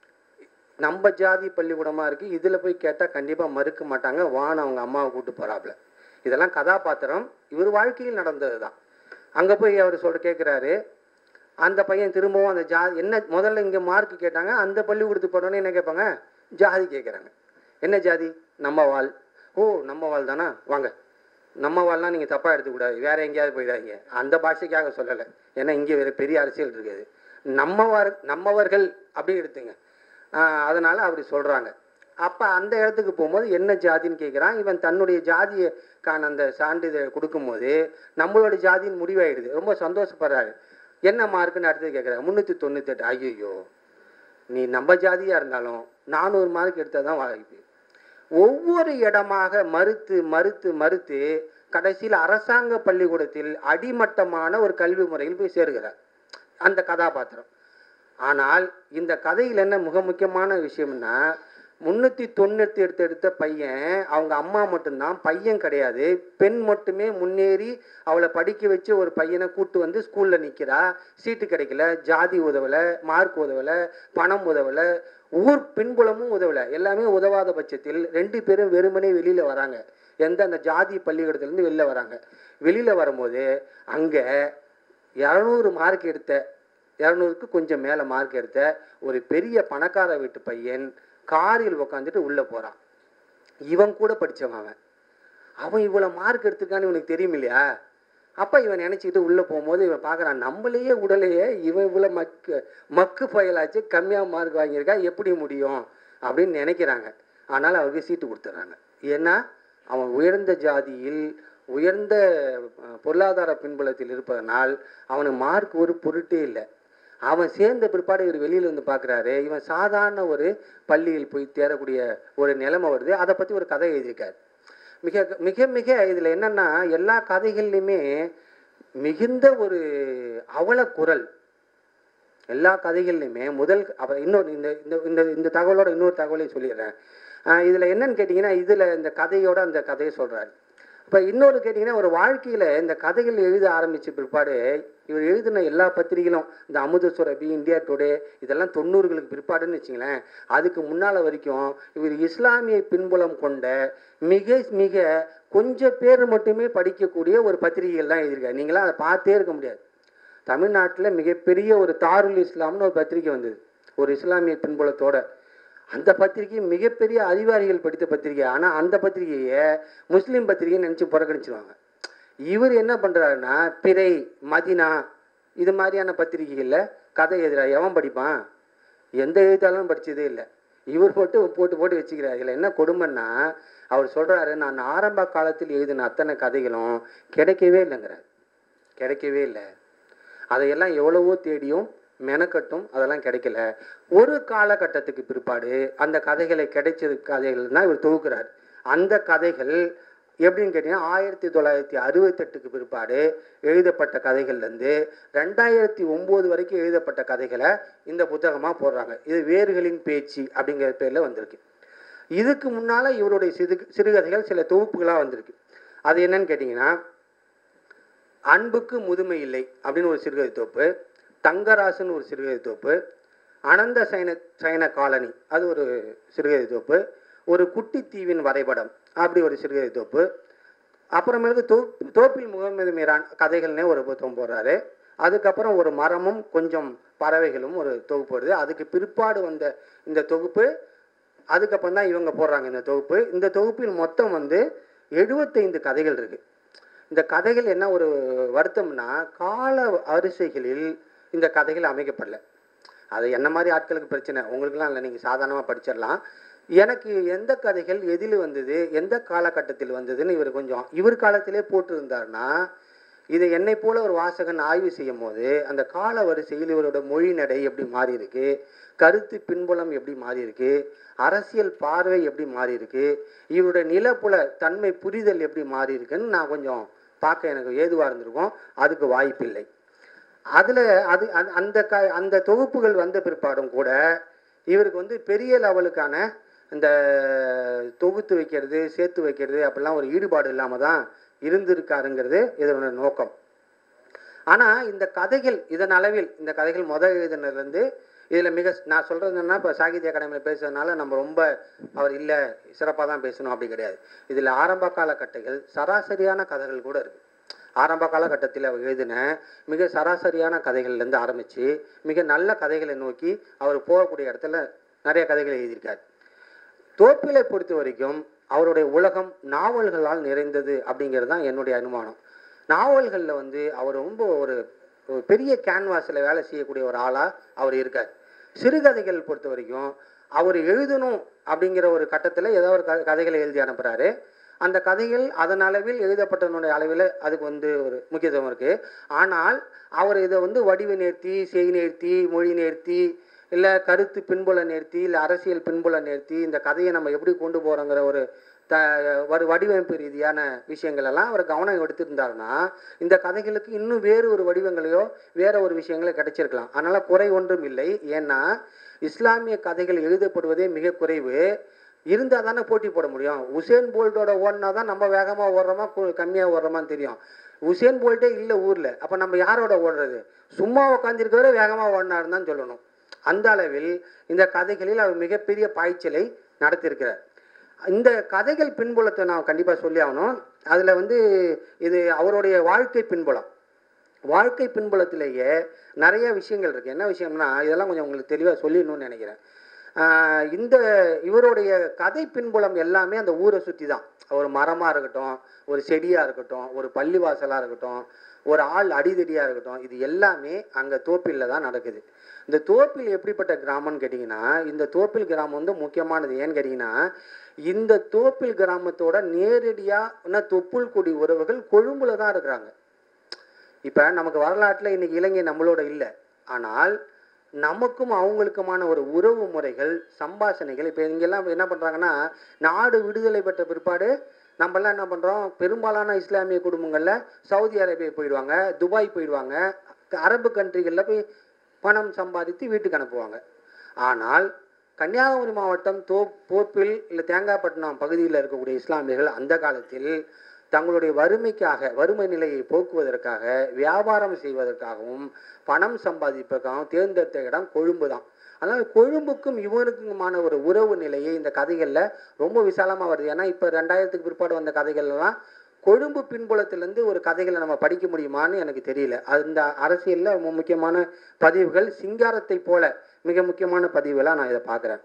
நம்ம ஜாதி பள்ளிக்கூடமாக இருக்குது இதில் போய் கேட்டால் கண்டிப்பாக மறுக்க மாட்டாங்க வான்னு அவங்க அம்மாவை கூட்டு போகிறாப்புல இதெல்லாம் கதாபாத்திரம் இவர் வாழ்க்கையில் நடந்தது தான் அங்கே போய் அவர் சொல்ல கேட்குறாரு அந்த பையன் திரும்பவும் அந்த ஜா என்ன முதல்ல இங்கே மார்க் கேட்டாங்க அந்த பள்ளிக்கூடத்துக்கு போனோன்னே என்ன கேட்பாங்க ஜாதி கேட்குறாங்க என்ன ஜாதி நம்ம வாழ் ஓ நம்ம வாழ் தானா வாங்க நம்ம வாழ்லாம் நீங்கள் தப்பாக எடுத்துக்கூடாது வேற எங்கேயாவது போயிடாதீங்க அந்த பாஷைக்காக சொல்லலை ஏன்னா இங்கே வேறு பெரிய அரசியல் இருக்குது நம்மவர் நம்மவர்கள் அப்படி எடுத்துங்க ஆஹ் அதனால அப்படி சொல்கிறாங்க அப்போ அந்த இடத்துக்கு போகும்போது என்ன ஜாதின்னு கேட்குறான் இவன் தன்னுடைய ஜாதியக்கான அந்த சான்றிதழ் கொடுக்கும்போது நம்மளோட ஜாதின்னு முடிவாயிடுது ரொம்ப சந்தோஷப்படுறாரு என்ன மார்க்குன்னு அடுத்தது கேட்குறாரு முந்நூற்றி தொண்ணூத்தெட்டு ஐயோ நீ நம்ம ஜாதியாக இருந்தாலும் நானூறு மார்க் எடுத்தால் தான் வாய்ப்பு ஒவ்வொரு இடமாக மறுத்து மறுத்து மறுத்து கடைசியில் அரசாங்க பள்ளிக்கூடத்தில் அடிமட்டமான ஒரு கல்வி முறையில் போய் சேருகிறார் அந்த கதாபாத்திரம் ஆனால் இந்த கதையில் என்ன மிக முக்கியமான விஷயம்னா முன்னூற்றி தொண்ணூற்றி எடுத்து எடுத்த பையன் அவங்க அம்மா மட்டும்தான் பையன் கிடையாது பெண் மட்டுமே முன்னேறி அவளை படிக்க வச்சு ஒரு பையனை கூட்டு வந்து ஸ்கூலில் நிற்கிறா சீட்டு கிடைக்கல ஜாதி உதவலை மார்க் உதவலை பணம் உதவலை ஊர் பின்புலமும் உதவலை எல்லாமே உதவாத பட்சத்தில் ரெண்டு பேரும் வெறுமனே வெளியில் வராங்க எந்த அந்த ஜாதி பள்ளிக்கூடத்துலேருந்து வெளில வராங்க வெளியில் வரும்போது அங்கே இரநூறு மார்க் எடுத்த இரநூறுக்கு கொஞ்சம் மேலே மார்க் எடுத்த ஒரு பெரிய பணக்கார வீட்டு பையன் காரில் உட்காந்துட்டு உள்ளே போகிறான் இவன் கூட படித்தவன் அவன் அவன் இவ்வளோ மார்க் எடுத்திருக்கான்னு இவனுக்கு தெரியும் இல்லையா அப்போ இவன் நினச்சிக்கிட்டு உள்ளே போகும்போது இவன் பார்க்குறான் நம்மளையே உடலையே இவன் இவ்வளோ மக்கு மக்கு பயலாச்சு கம்மியாக மார்க் வாங்கியிருக்கா எப்படி முடியும் அப்படின்னு நினைக்கிறாங்க ஆனால் அவருக்கு சீட்டு கொடுத்துட்றாங்க ஏன்னா அவன் உயர்ந்த ஜாதியில் உயர்ந்த அஹ், பொருளாதார பின்புலத்தில் இருப்பதனால் அவனுக்கு மார்க் ஒரு பொருட்டே இல்லை அவன் சேர்ந்த பிற்பாடு இவர் வெளியில இருந்து பார்க்குறாரு இவன் சாதாரண ஒரு பள்ளியில் போய் தேரக்கூடிய ஒரு நிலைமை வருது அதை பற்றி ஒரு கதை எழுதியிருக்காரு மிக மிக மிக இதில் என்னன்னா எல்லா கதைகள்லையுமே மிகுந்த ஒரு அவல குரல் எல்லா கதைகள்லையுமே முதல் அப்புறம் இன்னொரு இந்த இந்த இந்த இந்த தகவலோட இன்னொரு தகவலையும் சொல்லிடுறேன் ஆஹ் இதுல என்னன்னு கேட்டிங்கன்னா இதுல இந்த கதையோட அந்த கதையை சொல்றாரு இப்போ இன்னொரு கேட்டிங்கன்னா ஒரு வாழ்க்கையில் இந்த கதைகள் எழுத ஆரம்பித்த பிற்பாடு இவர் எழுதின எல்லா பத்திரிகைகளும் இந்த அமுத சுரபி இந்தியா டுடே இதெல்லாம் தொண்ணூறுகளுக்கு பிற்பாடுன்னு வச்சுங்களேன் அதுக்கு முன்னால் வரைக்கும் இவர் இஸ்லாமிய பின்புலம் கொண்ட மிக மிக கொஞ்சம் பேர் மட்டுமே படிக்கக்கூடிய ஒரு பத்திரிகைகள் தான் எழுதியிருக்காரு நீங்களாம் அதை பார்த்தே இருக்க முடியாது தமிழ்நாட்டில் மிகப்பெரிய ஒரு தாருல் இஸ்லாம்னு ஒரு பத்திரிகை வந்தது ஒரு இஸ்லாமிய பின்புலத்தோட அந்த பத்திரிகை மிகப்பெரிய அறிவாளிகள் படித்த பத்திரிகை ஆனால் அந்த பத்திரிகையை முஸ்லீம் பத்திரிகை நினச்சி புறக்கணிச்சிருவாங்க இவர் என்ன பண்ணுறாருன்னா பிறை மதினா இது மாதிரியான பத்திரிகைகளில் கதை எழுதுறா எவன் படிப்பான் எந்த எழுத்தாளரும் படிச்சதே இல்லை இவர் மட்டும் போட்டு போட்டு வச்சுக்கிறார் இதில் என்ன கொடுமைன்னா அவர் சொல்கிறாரு நான் ஆரம்ப காலத்தில் எழுதின அத்தனை கதைகளும் கிடைக்கவே இல்லைங்கிறார் கிடைக்கவே இல்லை அதையெல்லாம் எவ்வளவோ தேடியும் மெனக்கட்டும் அதெல்லாம் கிடைக்கல ஒரு காலகட்டத்துக்கு பிற்பாடு அந்த கதைகளை கிடைச்சது கதைகள் தான் இவர் தொகுக்கிறார் அந்த கதைகள் எப்படின்னு கேட்டீங்கன்னா ஆயிரத்தி தொள்ளாயிரத்தி அறுபத்தெட்டுக்கு பிற்பாடு எழுதப்பட்ட கதைகள்லேருந்து ரெண்டாயிரத்தி ஒம்பது வரைக்கும் எழுதப்பட்ட கதைகளை இந்த புத்தகமாக போடுறாங்க இது வேர்களின் பேச்சு அப்படிங்கிற பேரில் வந்திருக்கு இதுக்கு முன்னால் இவருடைய சிறு சிறுகதைகள் சில தொகுப்புகளாக வந்திருக்கு அது என்னன்னு கேட்டிங்கன்னா அன்புக்கு முதுமை இல்லை அப்படின்னு ஒரு சிறுகதை தொகுப்பு தங்கராசுன்னு ஒரு சிறுகதை தொகுப்பு அனந்த சைன சைன காலனி அது ஒரு சிறுகதை தொகுப்பு ஒரு குட்டி தீவின் வரைபடம் அப்படி ஒரு சிறுகதை தொகுப்பு அப்புறமேலுக்கு தோ தோப்பில் முகமது மீரான் கதைகள்னே ஒரு புத்தகம் போடுறாரு அதுக்கப்புறம் ஒரு மரமும் கொஞ்சம் பறவைகளும் ஒரு தொகுப்பு வருது அதுக்கு பிற்பாடு வந்த இந்த தொகுப்பு அதுக்கப்புறம் தான் இவங்க போடுறாங்க இந்த தொகுப்பு இந்த தொகுப்பில் மொத்தம் வந்து எழுபத்தைந்து கதைகள் இருக்கு இந்த கதைகள் என்ன ஒரு வருத்தம்னா கால வரிசைகளில் இந்த கதைகள் அமைக்கப்படல அது என்ன மாதிரி ஆட்களுக்கு பிரச்சனை உங்களுக்குலாம் இல்லை நீங்கள் சாதாரணமாக படிச்சிடலாம் எனக்கு எந்த கதைகள் எதில் வந்தது எந்த காலகட்டத்தில் வந்ததுன்னு இவர் கொஞ்சம் இவர் காலத்திலே போட்டிருந்தாருன்னா இதை என்னை போல ஒரு வாசகன் ஆய்வு செய்யும் போது அந்த கால வரிசையில் இவரோட மொழி நடை எப்படி மாறி இருக்கு கருத்து பின்புலம் எப்படி மாறி இருக்கு அரசியல் பார்வை எப்படி மாறி இருக்கு இவருடைய நிலப்புல தன்மை புரிதல் எப்படி மாறி இருக்குன்னு நான் கொஞ்சம் பார்க்க எனக்கு ஏதுவாக இருந்திருக்கும் அதுக்கு வாய்ப்பில்லை அதில் அது அந்த- அந்த க அந்த தொகுப்புகள் வந்த பிற்பாடும் கூட இவருக்கு வந்து பெரிய லெவலுக்கான இந்த தொகுத்து வைக்கிறது சேர்த்து வைக்கிறது அப்படிலாம் ஒரு ஈடுபாடு இல்லாமல் தான் இருந்திருக்காருங்கிறது இதனோட நோக்கம் ஆனால் இந்த கதைகள் இதன் அளவில் இந்த கதைகள் முதல் எழுதினதுலேருந்து இதில் மிக நான் சொல்கிறது என்னன்னா இப்போ சாகித்ய அகாடமியில் பேசுறதுனால நம்ம ரொம்ப அவர் இல்லை சிறப்பாக தான் பேசணும் அப்படி கிடையாது இதில் ஆரம்ப காலகட்டங்கள் சராசரியான கதைகள் கூட இருக்குது ஆரம்ப காலகட்டத்தில் அவர் எழுதின மிக சராசரியான கதைகள்லேருந்து ஆரம்பித்து மிக நல்ல கதைகளை நோக்கி அவர் போகக்கூடிய இடத்துல நிறைய கதைகள் எழுதியிருக்கார் தோப்பிலை பொறுத்த வரைக்கும் அவருடைய உலகம் நாவல்களால் நிறைந்தது அப்படிங்கிறது தான் என்னுடைய அனுமானம் நாவல்களில் வந்து அவர் ரொம்ப ஒரு ஒரு பெரிய கேன்வாஸில் வேலை செய்யக்கூடிய ஒரு ஆளாக அவர் இருக்கார் சிறுகதைகள் பொறுத்த வரைக்கும் அவர் எழுதணும் அப்படிங்கிற ஒரு கட்டத்தில் ஏதோ ஒரு க கதைகளை எழுதி அனுப்புகிறாரு அந்த கதைகள் அதன் அளவில் எழுதப்பட்டனுடைய அளவில் அதுக்கு வந்து ஒரு முக்கியத்துவம் இருக்குது ஆனால் அவர் இதை வந்து வடிவு நேர்த்தி செய் நேர்த்தி மொழி நேர்த்தி இல்லை கருத்து பின்புல நேர்த்தி இல்லை அரசியல் பின்புல நேர்த்தி இந்த கதையை நம்ம எப்படி கொண்டு போகிறோங்கிற ஒரு த வடி வடிவமைப்பு ரீதியான விஷயங்கள் எல்லாம் அவர் கவனம் எடுத்திருந்தாருன்னா இந்த கதைகளுக்கு இன்னும் வேறு ஒரு வடிவங்களையோ வேற ஒரு விஷயங்களோ கிடைச்சிருக்கலாம் அதனால் குறை ஒன்றும் இல்லை ஏன்னா இஸ்லாமிய கதைகள் எழுதப்படுவதே மிக குறைவு இருந்தால் தானே போட்டி போட முடியும் உசேன் போல்ட்டோட ஓடினா தான் நம்ம வேகமாக ஓடுறோமா கம்மியாக ஓடுறோமான்னு தெரியும் உசேன் போல்ட்டே இல்லை ஊரில் அப்போ நம்ம யாரோட ஓடுறது சும்மா உட்காந்துருக்கவரை வேகமாக ஓடினாருன்னு தான் சொல்லணும் அந்த அளவில் இந்த கதைகளில் அவர் மிகப்பெரிய பாய்ச்சலை நடத்தியிருக்கிறார் இந்த கதைகள் பின்புலத்தை நான் கண்டிப்பாக சொல்லி ஆகணும் அதில் வந்து இது அவருடைய வாழ்க்கை பின்புலம் வாழ்க்கை பின்புலத்திலேயே நிறைய விஷயங்கள் இருக்குது என்ன விஷயம்னா இதெல்லாம் கொஞ்சம் உங்களுக்கு தெளிவாக சொல்லிடணும்னு நினைக்கிறேன் ஆஹ் இந்த இவருடைய கதை பின்புலம் எல்லாமே அந்த ஊரை சுற்றி தான் ஒரு மரமாக இருக்கட்டும் ஒரு செடியாக இருக்கட்டும் ஒரு பள்ளிவாசலாக இருக்கட்டும் ஒரு ஆள் அடிதடியாக இருக்கட்டும் இது எல்லாமே அங்கே தோப்பில் தான் நடக்குது இந்த தோப்பில் எப்படிப்பட்ட கிராமம்னு கேட்டிங்கன்னா இந்த தோப்பில் கிராமம் வந்து முக்கியமானது ஏன்னு கேட்டிங்கன்னா இந்த தோப்பில் கிராமத்தோட நேரடியாக தொப்புள் கொடி உறவுகள் கொழும்புல தான் இருக்கிறாங்க இப்போ நமக்கு வரலாற்றில் இன்னைக்கு இலங்கை நம்மளோட இல்லை ஆனால் நமக்கும் அவங்களுக்குமான ஒரு உறவு முறைகள் சம்பாஷணைகள் இப்போ இங்கெல்லாம் என்ன பண்ணுறாங்கன்னா நாடு விடுதலை பெற்ற பிற்பாடு நம்மலாம் என்ன பண்ணுறோம் பெரும்பாலான இஸ்லாமிய குடும்பங்களில் சவுதி அரேபியா போயிடுவாங்க துபாய் போயிடுவாங்க அரபு கண்ட்ரிகளில் போய் பணம் சம்பாதித்து வீட்டுக்கு அனுப்புவாங்க ஆனால் கன்னியாகுமரி மாவட்டம் தோ போப்பில் இல்லை தேங்காய்பட்டினம் பகுதியில் இருக்கக்கூடிய இஸ்லாமியர்கள் அந்த காலத்தில் தங்களுடைய வறுமைக்காக வறுமை நிலையை போக்குவதற்காக வியாபாரம் செய்வதற்காகவும் பணம் சம்பாதிப்பதற்காகவும் தேர்ந்தெடுத்த இடம் கொழும்பு தான் அதனால் கொழும்புக்கும் இவருக்குமான ஒரு உறவு நிலையை இந்த கதைகளில் ரொம்ப விசாலமாக வருது ஏன்னா இப்போ ரெண்டாயிரத்துக்கு பிற்பாடு வந்த கதைகள்லாம் கொழும்பு பின்புலத்திலேருந்து ஒரு கதைகளை நம்ம படிக்க முடியுமான்னு எனக்கு தெரியல அந்த அரசியலில் ரொம்ப முக்கியமான பதிவுகள் சிங்காரத்தை போல மிக முக்கியமான பதிவுகளாக நான் இதை பார்க்குறேன்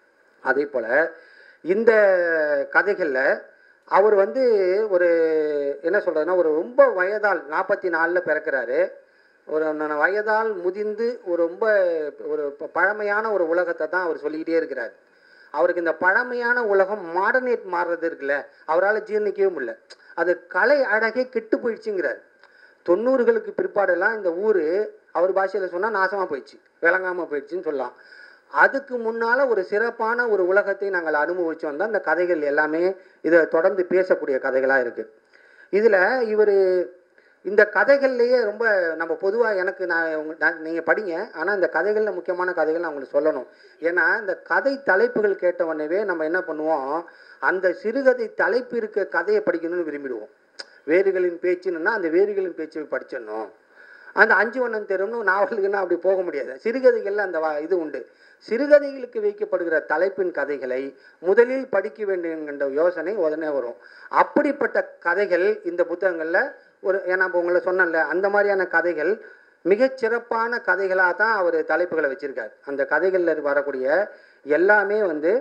அதே போல் இந்த கதைகளில் அவர் வந்து ஒரு என்ன சொல்கிறதுனா ஒரு ரொம்ப வயதால் நாற்பத்தி நாலில் பிறக்கிறாரு ஒரு ந- வயதால் முதிர்ந்து ஒரு ரொம்ப ஒரு ப- பழமையான ஒரு உலகத்தை தான் அவர் சொல்லிக்கிட்டே இருக்கிறார் அவருக்கு இந்த பழமையான உலகம் மாடர்னேட் மாறுறது இருக்குல்ல அவரால் ஜீர்ணிக்கவே முடியல அது கலை அழகே கெட்டு போயிடுச்சுங்கிறார் தொண்ணூறுகளுக்கு பிற்பாடெல்லாம் இந்த ஊர் அவர் பாஷையில் சொன்னால் நாசமாக போயிடுச்சு விளங்காமல் போயிடுச்சுன்னு சொல்லலாம் அதுக்கு முன்னால் ஒரு சிறப்பான ஒரு உலகத்தை நாங்கள் அனுபவிச்சு வந்தால் இந்த கதைகள் எல்லாமே இதை தொடர்ந்து பேசக்கூடிய கதைகளாக இருக்குது இதில் இவர் இந்த கதைகள்லேயே ரொம்ப நம்ம பொதுவாக எனக்கு நான் நீங்கள் படிங்க ஆனால் இந்த கதைகளில் முக்கியமான கதைகள் நான் உங்களுக்கு சொல்லணும் ஏன்னா இந்த கதை தலைப்புகள் கேட்ட உடனேவே நம்ம என்ன பண்ணுவோம் அந்த சிறுகதை தலைப்பு இருக்க கதையை படிக்கணும்னு விரும்பிடுவோம் வேர்களின் பேச்சுன்னா அந்த வேர்களின் பேச்சு படிச்சிடணும் அந்த அஞ்சு வண்ணம் தெரும்னு நாவலுக்குன்னா அப்படி போக முடியாது சிறுகதைகளில் அந்த வா- இது உண்டு சிறுகதைகளுக்கு வைக்கப்படுகிற தலைப்பின் கதைகளை முதலில் படிக்க வேண்டும் என்கின்ற யோசனை உடனே வரும் அப்படிப்பட்ட கதைகள் இந்த புத்தகங்களில் ஒரு ஏன்னா இப்போ உங்களை சொன்னேன்ல அந்த மாதிரியான கதைகள் மிகச் சிறப்பான கதைகளாக தான் அவர் தலைப்புகளை வச்சிருக்கார் அந்த கதைகளில் வரக்கூடிய எல்லாமே வந்து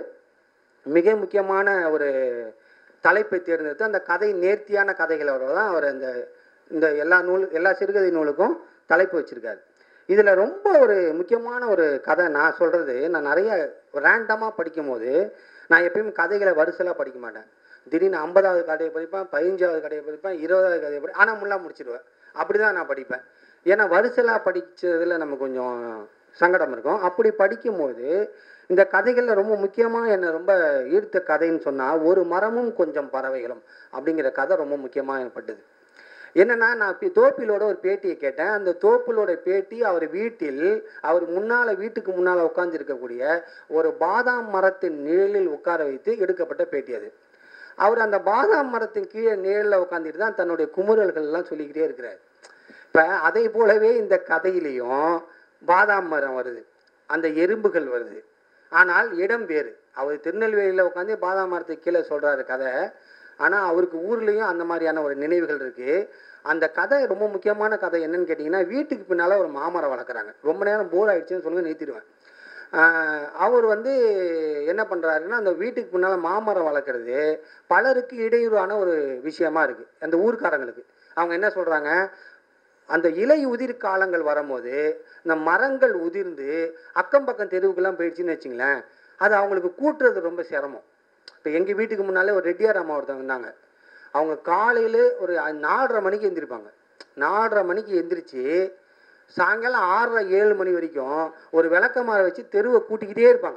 மிக முக்கியமான ஒரு தலைப்பை தேர்ந்தெடுத்து அந்த கதை நேர்த்தியான கதைகளோட தான் அவர் அந்த இந்த எல்லா நூல் எல்லா சிறுகதை நூலுக்கும் தலைப்பு வச்சிருக்காரு இதில் ரொம்ப ஒரு முக்கியமான ஒரு கதை நான் சொல்கிறது நான் நிறைய ரேண்டமாக படிக்கும் போது நான் எப்பயும் கதைகளை வரிசலாக படிக்க மாட்டேன் திடீர்னு ஐம்பதாவது கதையை படிப்பேன் பதினஞ்சாவது கதையை படிப்பேன் இருபதாவது கதையை படி ஆனால் முள்ளா முடிச்சிடுவேன் அப்படி தான் நான் படிப்பேன் ஏன்னா வரிசலாக படித்ததில் நம்ம கொஞ்சம் சங்கடம் இருக்கும் அப்படி படிக்கும்போது இந்த கதைகளில் ரொம்ப முக்கியமாக என்னை ரொம்ப ஈர்த்த கதைன்னு சொன்னால் ஒரு மரமும் கொஞ்சம் பறவைகளும் அப்படிங்கிற கதை ரொம்ப முக்கியமாக பட்டது என்னன்னா நான் பி- தோப்பிலோட ஒரு பேட்டியை கேட்டேன் அந்த தோப்பிலோட பேட்டி அவர் வீட்டில் அவர் முன்னால் வீட்டுக்கு முன்னால் உட்கார்ந்து இருக்கக்கூடிய ஒரு பாதாம் மரத்தின் நிழலில் உட்கார வைத்து எடுக்கப்பட்ட பேட்டி அது அவர் அந்த பாதாம் மரத்தின் கீழே நிழலில் உட்காந்துட்டு தான் தன்னுடைய குமுறல்கள் எல்லாம் சொல்லிக்கிட்டே இருக்கிறார் இப்போ அதே போலவே இந்த கதையிலையும் பாதாம் மரம் வருது அந்த எறும்புகள் வருது ஆனால் இடம் வேறு அவர் திருநெல்வேலியில் உட்காந்து பாதாம் மரத்துக்கு கீழே சொல்கிறாரு கதை ஆனால் அவருக்கு ஊர்லேயும் அந்த மாதிரியான ஒரு நினைவுகள் இருக்குது அந்த கதை ரொம்ப முக்கியமான கதை என்னன்னு கேட்டிங்கன்னா வீட்டுக்கு பின்னால் ஒரு மாமரம் வளர்க்குறாங்க ரொம்ப நேரம் போர் ஆயிடுச்சுன்னு சொல்லுங்க நிறுத்திடுவேன் ஆஹ் அவர் வந்து என்ன பண்ணுறாருன்னா அந்த வீட்டுக்கு முன்னால் மாமரம் வளர்க்குறது பலருக்கு இடையூறான ஒரு விஷயமா இருக்குது அந்த ஊர்க்காரங்களுக்கு அவங்க என்ன சொல்கிறாங்க அந்த இலை உதிர் காலங்கள் வரும்போது இந்த மரங்கள் உதிர்ந்து அக்கம் பக்கம் தெருவுக்கெல்லாம் போயிடுச்சுன்னு வச்சுங்களேன் அது அவங்களுக்கு கூட்டுறது ரொம்ப சிரமம் இப்போ எங்கள் வீட்டுக்கு முன்னாலே ஒரு ரெட்டியார் அம்மா ஒருத்தவங்க இருந்தாங்க அவங்க காலையில் ஒரு நாலரை மணிக்கு எந்திரிப்பாங்க நாலரை மணிக்கு எந்திரிச்சு சாயங்காலம் ஆறரை ஏழு மணி வரைக்கும் ஒரு விளக்கமாரை வச்சு தெருவை கூட்டிக்கிட்டே இருப்பாங்க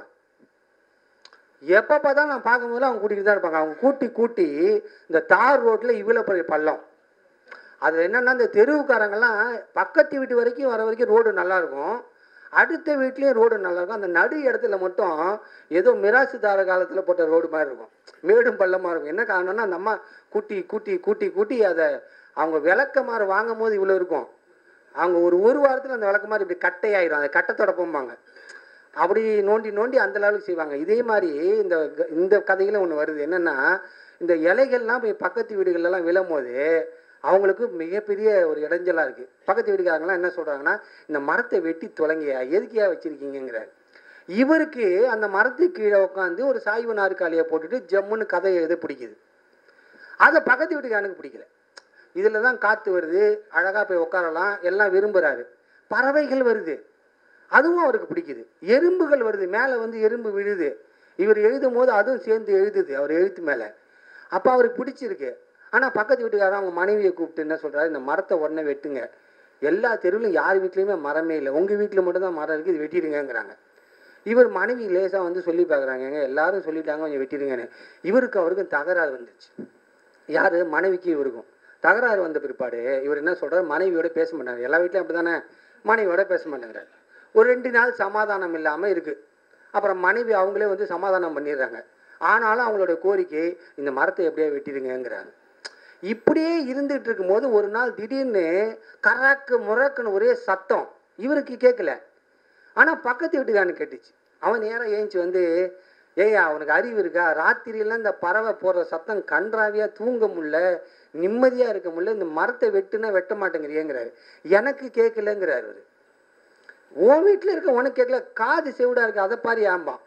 எப்போ பார்த்தாலும் நான் பார்க்கும்போது அவங்க கூட்டிகிட்டு தான் இருப்பாங்க அவங்க கூட்டி கூட்டி இந்த தார் ரோட்டில் இவ்வளோ பெரிய பள்ளம் அது என்னன்னா இந்த தெருவுக்காரங்கெல்லாம் பக்கத்து வீட்டு வரைக்கும் வர வரைக்கும் ரோடு நல்லா இருக்கும் அடுத்த வீட்லேயும் ரோடு நல்லா இருக்கும் அந்த நடு இடத்துல மட்டும் ஏதோ மிராசுதார காலத்தில் போட்ட ரோடு மாதிரி இருக்கும் மேடும் பள்ளமாக இருக்கும் என்ன காரணம்னா அந்த அம்மா கூட்டி கூட்டி கூட்டி கூட்டி அதை அவங்க விளக்கமாறு வாங்கும் போது இவ்வளோ இருக்கும் அவங்க ஒரு ஒரு வாரத்தில் அந்த விளக்கமாறு இப்படி கட்டையாயிரும் அந்த கட்டத்தோட போம்பாங்க அப்படி நோண்டி நோண்டி அந்த லெவலுக்கு செய்வாங்க இதே மாதிரி இந்த க- இந்த கதையில ஒன்று வருது என்னன்னா இந்த இலைகள்லாம் போய் பக்கத்து வீடுகள்லாம் விழும்போது அவங்களுக்கு மிகப்பெரிய ஒரு இடைஞ்சலாக இருக்குது பக்கத்து வீட்டுக்காரங்களாம் என்ன சொல்கிறாங்கன்னா இந்த மரத்தை வெட்டி தொலைங்கயா எதுக்கியா வச்சிருக்கீங்கிறார் இவருக்கு அந்த மரத்துக்கு கீழே உட்காந்து ஒரு சாய்வு நாற்காலியை போட்டுட்டு ஜம்முன்னு கதை எழுத பிடிக்குது அதை பக்கத்து வீட்டுக்காரனுக்கு பிடிக்கல இதில் தான் காற்று வருது அழகாக போய் உட்காரலாம் எல்லாம் விரும்புகிறாரு பறவைகள் வருது அதுவும் அவருக்கு பிடிக்குது எறும்புகள் வருது மேலே வந்து எறும்பு விழுது இவர் எழுதும் போது அதுவும் சேர்ந்து எழுதுது அவர் எழுத்து மேலே அப்போ அவருக்கு பிடிச்சிருக்கு ஆனால் பக்கத்து வீட்டுக்காரன் அவங்க மனைவியை கூப்பிட்டு என்ன சொல்கிறாரு இந்த மரத்தை உடனே வெட்டுங்க எல்லா தெருவிலும் யார் வீட்லேயுமே மரமே இல்லை உங்கள் வீட்டில் மட்டும்தான் மரம் இருக்குது இது வெட்டிடுங்கங்கிறாங்க இவர் மனைவி லேசாக வந்து சொல்லி பார்க்குறாங்க "ஏங்க, எல்லாரும் சொல்லிட்டாங்க கொஞ்சம் வெட்டிடுங்கன்னு இவருக்கு அவருக்கும் தகராறு வந்துச்சு யார் மனைவிக்கு இவருக்கும் தகராறு வந்த பிற்பாடு இவர் என்ன சொல்றாரு மனைவியோட பேச மாட்டாங்க எல்லா வீட்லையும் அப்படி தானே மனைவியோட பேச மாட்டேங்கிறாரு ஒரு ரெண்டு நாள் சமாதானம் இல்லாமல் இருக்குது அப்புறம் மனைவி அவங்களே வந்து சமாதானம் பண்ணிடுறாங்க ஆனாலும் அவங்களோட கோரிக்கை இந்த மரத்தை எப்படியா வெட்டிடுங்கங்கிறாங்க இப்படியே இருந்துட்டு இருக்கும்போது ஒரு நாள் திடீர்னு கராக்கு முறக்குன்னு ஒரே சத்தம் இவருக்கு கேட்கல ஆனால் பக்கத்து வீட்டுக்காரனு கேட்டுச்சு அவன் நேராக ஏஞ்சி வந்து ஏய்யா அவனுக்கு அறிவு இருக்கா ராத்திரியெல்லாம் இந்த பறவை போடுற சத்தம் கன்றாவியா தூங்க முடியல நிம்மதியாக இருக்க முடியல இந்த மரத்தை வெட்டுனா வெட்ட மாட்டேங்கிறியேங்கிறாரு எனக்கு கேட்கலங்கிறாரு அவரு உன் வீட்டில் இருக்க உனக்கு கேட்கல காது செவிடா இருக்கு அதை பாரு ஆம்பான்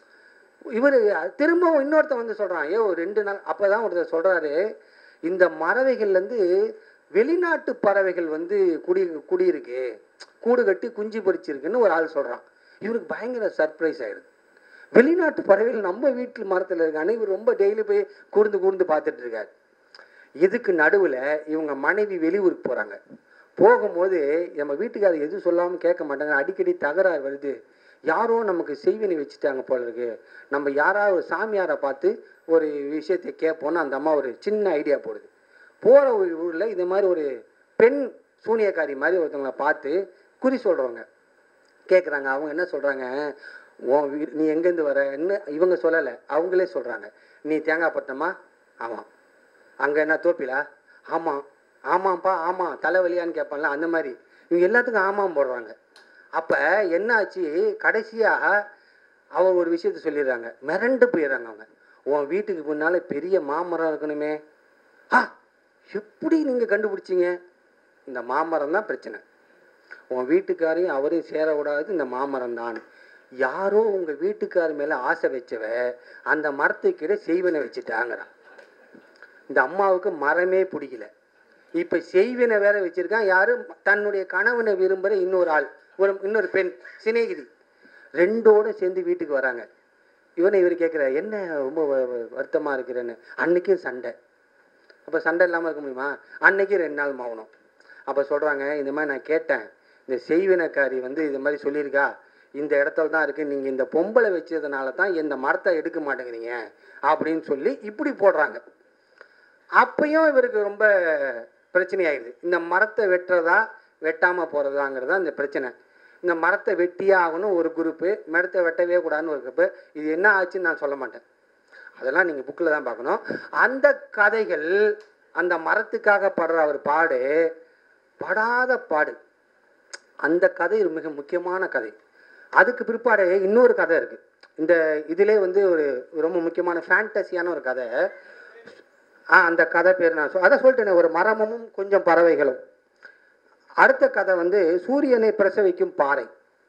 இவர் திரும்பவும் இன்னொருத்தன் வந்து சொல்கிறான் ஏ ஒரு ரெண்டு நாள் அப்போ தான் ஒருத்தர் சொல்கிறாரு இந்த மறவைகள்லேருந்து வெளிநாட்டு பறவைகள் வந்து குடி குடியிருக்கு கூடு கட்டி குஞ்சு பொரிச்சிருக்குன்னு ஒரு ஆள் சொல்கிறான் இவருக்கு பயங்கர சர்ப்ரைஸ் ஆயிடுது வெளிநாட்டு பறவைகள் நம்ம வீட்டு மரத்தில் இருக்கான்னு இவர் ரொம்ப டெய்லி போய் கூர்ந்து கூர்ந்து பார்த்துட்டு இருக்காரு இதுக்கு நடுவில் இவங்க மனைவி வெளியூருக்கு போகிறாங்க போகும்போது நம்ம வீட்டுக்காரர் எதுவும் சொல்லாமல் கேட்க மாட்டாங்க அடிக்கடி தகராறு வருது யாரோ நமக்கு செய்வினை வச்சுட்டாங்க போல இருக்கு நம்ம யாராவது ஒரு சாமியாரை பார்த்து ஒரு விஷயத்தை கேட்போன்னு அந்த அம்மா ஒரு சின்ன ஐடியா போடுது போகிற ஒரு ஊரில் இது மாதிரி ஒரு பெண் சூனியக்காரி மாதிரி ஒருத்தவங்கள பார்த்து குறி சொல்கிறவங்க கேட்குறாங்க அவங்க என்ன சொல்கிறாங்க உன் வீ நீ எங்கேருந்து வர என்ன இவங்க சொல்லலை அவங்களே சொல்கிறாங்க நீ தேங்காய் பட்டமா ஆமாம் அங்கே என்ன தோப்பிலா ஆமாம் ஆமாம்ப்பா ஆமாம் தலைவலியான்னு கேட்பான்ல அந்த மாதிரி இவங்க எல்லாத்துக்கும் ஆமாம் போடுறாங்க அப்போ என்னாச்சு கடைசியாக அவ ஒரு விஷயத்த சொல்லிடுறாங்க மிரண்டு போயிடுறாங்க அவங்க உன் வீட்டுக்கு முன்னால் பெரிய மாமரம் இருக்கணுமே ஆ எப்படி நீங்கள் கண்டுபிடிச்சீங்க இந்த மாமரம் தான் பிரச்சனை உன் வீட்டுக்காரையும் அவரையும் சேர விடாது இந்த மாமரம் தான் யாரோ உங்கள் வீட்டுக்கார் மேலே ஆசை வச்சவ அந்த மரத்துக்கிட்ட செய்வனை வச்சுட்டாங்கிறான் இந்த அம்மாவுக்கு மரமே பிடிக்கல இப்போ செய்வினை வேற வச்சிருக்கான் யாரு தன்னுடைய கணவனை விரும்புகிற இன்னொரு ஆள் ஒரு இன்னொரு பெண் சிநேகிதி ரெண்டோட சேர்ந்து வீட்டுக்கு வராங்க இவனை இவர் கேட்குற என்ன ரொம்ப வ- வ- வருத்தமா இருக்கிறேன்னு அன்னைக்கும் சண்டை அப்போ சண்டை இல்லாமல் இருக்க முடியுமா அன்னைக்கு ரெண்டு நாள் மௌனம் அப்போ சொல்கிறாங்க இந்த மாதிரி நான் கேட்டேன் இந்த செய்வினக்காரி வந்து இது மாதிரி சொல்லியிருக்கா இந்த இடத்துல தான் இருக்குது நீங்கள் இந்த பொம்பளை வச்சதுனால தான் இந்த மரத்தை எடுக்க மாட்டேங்கிறீங்க அப்படின்னு சொல்லி இப்படி போடுறாங்க அப்பயும் இவருக்கு ரொம்ப பிரச்சனையாயிடுது இந்த மரத்தை வெட்டுறதா வெட்டாமல் போகிறதாங்கிறது தான் இந்த பிரச்சனை இந்த மரத்தை வெட்டியே ஆகணும் ஒரு குரூப்பு மரத்தை வெட்டவே கூடாதுன்னு ஒரு குரூப்பு இது என்ன ஆச்சுன்னு நான் சொல்ல மாட்டேன் அதெல்லாம் நீங்கள் புக்கில் தான் பார்க்கணும் அந்த கதைகள் அந்த மரத்துக்காக படுற அவர் பாடு படாத பாடு அந்த கதை ஒரு மிக முக்கியமான கதை அதுக்கு பிற்பாடு இன்னொரு கதை இருக்குது இந்த இதிலே வந்து ஒரு ரொம்ப முக்கியமான ஃபேண்டசியான ஒரு கதை ஆ அந்த கதை பேர் நான் சொ- அதை சொல்லிட்டேனே ஒரு மரமும் கொஞ்சம் பறவைகளும் அடுத்த கதை வந்து சூரியனை பிரசவிக்கும் பாறை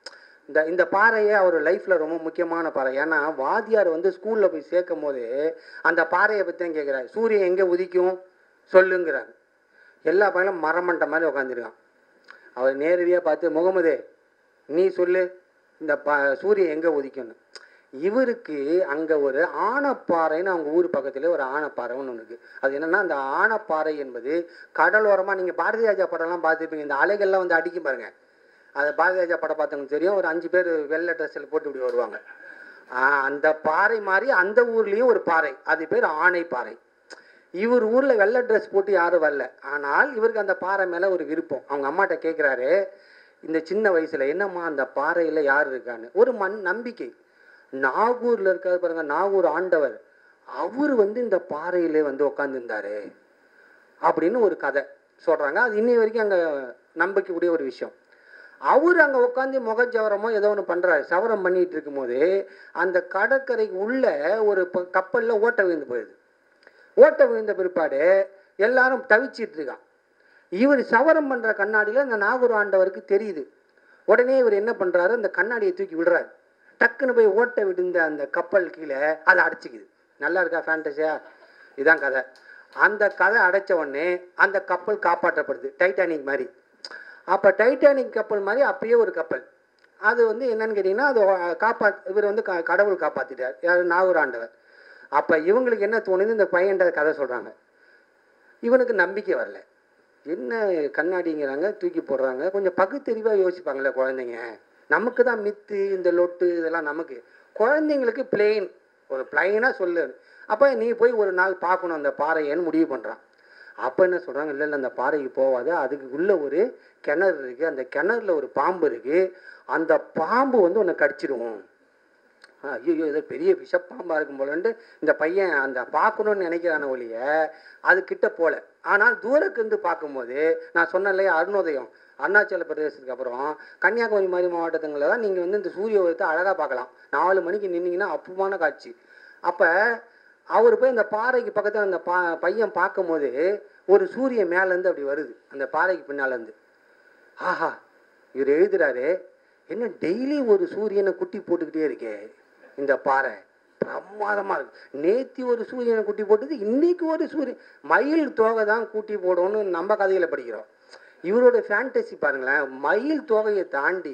இந்த இந்த பாறையே அவர் லைஃப்பில் ரொம்ப முக்கியமான பாறை ஏன்னா வாத்தியார் வந்து ஸ்கூலில் போய் சேர்க்கும் போது அந்த பாறையை பற்றி தான் கேட்குறாரு சூரியன் எங்கே உதிக்கும் சொல்லுங்கிறார் எல்லா பையனும் மரமண்ட மாதிரி உட்காந்துருக்கான் அவர் நேரடியாக பார்த்து முகமது நீ சொல்லு இந்த ப சூரியன் எங்கே உதிக்கும்னு இவருக்கு அங்கே ஒரு ஆனப்பாறைன்னு அவங்க ஊர் பக்கத்தில் ஒரு ஆனப்பாறைன்னு ஒன்று இருக்குது அது என்னென்னா அந்த ஆனப்பாறை என்பது கடலோரமாக நீங்கள் பாரதி ராஜா படம்லாம் பார்த்துருப்பீங்க இந்த அலைகள்லாம் வந்து அடிக்கும் பாருங்க அது பாரதி ராஜா படம் பார்த்தவங்களுக்கு தெரியும் ஒரு அஞ்சு பேர் வெள்ளை ட்ரெஸ்ஸில் போட்டு இப்படி வருவாங்க ஆ, அந்த பாறை மாதிரி அந்த ஊர்லேயும் ஒரு பாறை அது பேர் ஆனை பாறை இவர் ஊரில் வெள்ளை ட்ரெஸ் போட்டு யாரும் வரல ஆனால் இவருக்கு அந்த பாறை மேலே ஒரு விருப்பம் அவங்க அம்மாட்ட கேட்குறாரு இந்த சின்ன வயசில் என்னம்மா அந்த பாறையில் யார் இருக்கான்னு ஒரு மண் நம்பிக்கை நாகூரில் இருக்காது பாருங்க நாகூர் ஆண்டவர் அவர் வந்து இந்த பாறையிலே வந்து உட்காந்துருந்தாரு அப்படின்னு ஒரு கதை சொல்கிறாங்க அது இன்னி வரைக்கும் அங்கே நம்பிக்கைக்கூடிய ஒரு விஷயம் அவர் அங்கே உட்காந்து முகஜவரமோ ஏதோ ஒன்று பண்ணுறாரு சவரம் பண்ணிட்டு இருக்கும்போது அந்த கடற்கரைக்கு உள்ள ஒரு கப்பலில் ஓட்ட விழுந்து போயிடுது ஓட்ட விழுந்த பிற்பாடு எல்லாரும் தவிச்சிட்டு இருக்கான் இவர் சவரம் பண்ணுற கண்ணாடியில் அந்த நாகூர் ஆண்டவருக்கு தெரியுது உடனே இவர் என்ன பண்ணுறாரு அந்த கண்ணாடியை தூக்கி விடுறாரு டக்குன்னு போய் ஓட்ட விழுந்த அந்த கப்பல் கீழே அதை அடைச்சிக்குது நல்லா இருக்கா ஃபேண்டஸியா இதான் கதை அந்த கதை அடைச்ச உடனே அந்த கப்பல் காப்பாற்றப்படுது டைட்டானிக் மாதிரி அப்போ டைட்டானிக் கப்பல் மாதிரி அப்பயே ஒரு கப்பல் அது வந்து என்னன்னு கேட்டிங்கன்னா அது காப்பா இவர் வந்து க- கடவுள் காப்பாற்றிட்டார் யார் நாகூர் ஆண்டவர் அப்போ இவங்களுக்கு என்ன தோணுது இந்த பையன்ற கதை சொல்கிறாங்க இவனுக்கு நம்பிக்கை வரல என்ன கண்ணாடிங்கிறாங்க தூக்கி போடுறாங்க கொஞ்சம் பகுத்தறிவாக யோசிப்பாங்களே குழந்தைங்க நமக்கு தான் மித்து இந்த லொட்டு இதெல்லாம் நமக்கு குழந்தைங்களுக்கு பிளெயின் ஒரு பிளைனாக சொல்லு அப்போ நீ போய் ஒரு நாள் பார்க்கணும் அந்த பாறையன்னு முடிவு பண்ணுறான் அப்போ என்ன சொல்கிறாங்க இல்லை இல்லை அந்த பாறைக்கு போகாத அதுக்கு உள்ள ஒரு கிணறு இருக்குது அந்த கிணறுல ஒரு பாம்பு இருக்குது அந்த பாம்பு வந்து உன்னை கடிச்சிடும் ஐயோ ஏதோ பெரிய விஷப்பாம்பாக இருக்கும் போலன்ட்டு இந்த பையன் அந்த பார்க்கணும்னு நினைக்கிறான ஒழிய அது கிட்ட போல ஆனால் தூரத்துலேருந்து பார்க்கும்போது நான் சொன்னேன் இல்லையா அருணோதயம் அருணாச்சல பிரதேசத்துக்கு அப்புறம் கன்னியாகுமரி மாதிரி மாவட்டத்துங்களில் தான் நீங்கள் வந்து இந்த சூரிய உதயத்தை அழகாக பார்க்கலாம் நாலு மணிக்கு நின்னீங்கன்னா அற்புதமான காட்சி அப்போ அவர் போய் அந்த பாறைக்கு பக்கத்தில் அந்த பா பையன் பார்க்கும்போது ஒரு சூரியன் மேலேருந்து அப்படி வருது அந்த பாறைக்கு பின்னாலேருந்து ஆஹா இவர் எழுதுறாரு என்ன டெய்லி ஒரு சூரியனை குட்டி போட்டுக்கிட்டே இருக்கே இந்த பாறை பிரமாதமா இருக்கு நேத்தி ஒரு சூரியனை குட்டி போட்டது இன்னைக்கு ஒரு சூரியன் மயில் தோகை தான் கூட்டி போடும்னு நம்ம கதையில படிக்கிறோம் இவரோட ஃபேண்டசி பாருங்களேன் மயில் தொகையை தாண்டி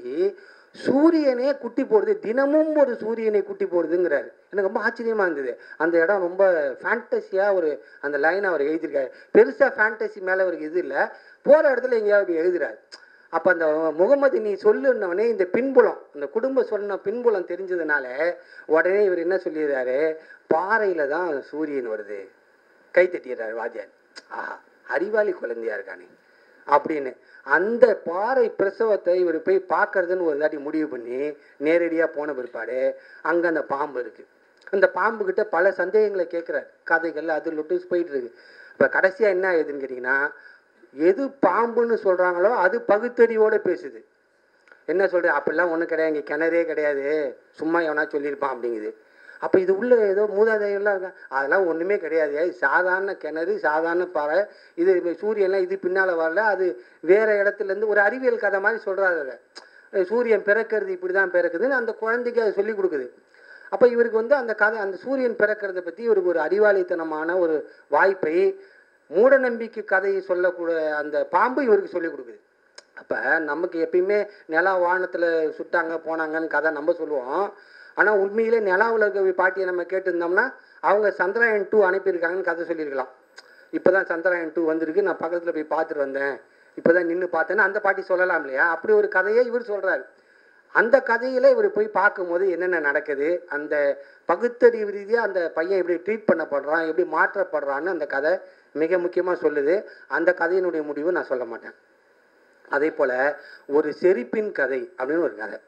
சூரியனே குட்டி போடுது தினமும் ஒரு சூரியனை குட்டி போடுதுங்கிறாரு எனக்கு ரொம்ப ஆச்சரியமா இருந்தது அந்த இடம் ரொம்ப ஃபேண்டசியா ஒரு அந்த லைன் அவர் எழுதியிருக்காரு பெருசா ஃபேண்டசி மேல அவருக்கு இது இல்லை போற இடத்துல எங்கேயாவது எழுதுறாரு அப்போ அந்த முகமது நீ சொல்லுன்னவனே இந்த பின்புலம் இந்த குடும்ப சொன்ன பின்புலம் தெரிஞ்சதுனால உடனே இவர் என்ன சொல்லிடுறாரு பாறையில தான் சூரியன் வருது கை தட்டிடுறாரு வாத்தியார் ஆஹா அறிவாளி குழந்தையா இருக்கானே அப்படின்னு அந்த பாறை பிரசவத்தை இவர் போய் பார்க்கறதுன்னு ஒரு தாட்டி முடிவு பண்ணி நேரடியாக போன பிற்பாடு அங்கே அந்த பாம்பு இருக்கு அந்த பாம்பு கிட்ட பல சந்தேகங்களை கேட்குறாரு கதைகள் அது லொட்டுஸ் போயிட்டு இருக்கு இப்போ கடைசியாக என்ன ஆகுதுன்னு கேட்டிங்கன்னா எது பாம்புன்னு சொல்கிறாங்களோ அது பகுத்தறிவோட பேசுது என்ன சொல்கிறேன் அப்படிலாம் ஒன்றும் கிடையாது இங்கே கிணறே கிடையாது சும்மா எவனா சொல்லியிருப்பான் அப்படிங்குது அப்போ இது உள்ள ஏதோ மூதாதையெல்லாம் இருக்கா அதெல்லாம் ஒன்றுமே கிடையாது இது சாதாரண கிணறு சாதாரண பாறை இது இப்ப சூரியன்லாம் இது பின்னால் வரல அது வேற இடத்துலேருந்து ஒரு அறிவியல் கதை மாதிரி சொல்கிறாரு அதை சூரியன் பிறக்கிறது இப்படி தான் பிறக்குதுன்னு அந்த குழந்தைக்கு அது சொல்லி கொடுக்குது அப்போ இவருக்கு வந்து அந்த கதை அந்த சூரியன் பிறக்கிறத பற்றி இவருக்கு ஒரு அறிவாளித்தனமான ஒரு வாய்ப்பை மூடநம்பிக்கை கதையை சொல்லக்கூடிய அந்த பாம்பு இவருக்கு சொல்லி கொடுக்குது அப்போ நமக்கு எப்பயுமே நிலா வானத்தில் சுட்டாங்க போனாங்கன்னு கதை நம்ம சொல்லுவோம் ஆனால் உண்மையிலே நிலாவில் இருக்க பாட்டியை நம்ம கேட்டிருந்தோம்னா அவங்க சந்திராயன் டூ அனுப்பியிருக்காங்கன்னு கதை சொல்லியிருக்கலாம் இப்போ தான் சந்திராயன் டூ வந்திருக்கு நான் பக்கத்தில் போய் பார்த்துட்டு வந்தேன் இப்போ தான் நின்று பார்த்தேன்னு அந்த பாட்டி சொல்லலாம் இல்லையா அப்படி ஒரு கதையை இவர் சொல்கிறாரு அந்த கதையில இவர் போய் பார்க்கும்போது என்னென்ன நடக்குது அந்த பகுத்தறிவு ரீதியாக அந்த பையன் எப்படி ட்ரீட் பண்ணப்படுறான் எப்படி மாற்றப்படுறான்னு அந்த கதை மிக முக்கியமாக சொல்லுது அந்த கதையினுடைய முடிவு நான் சொல்ல மாட்டேன் அதே போல் ஒரு செரிப்பின் கதை அப்படின்னு ஒரு கதை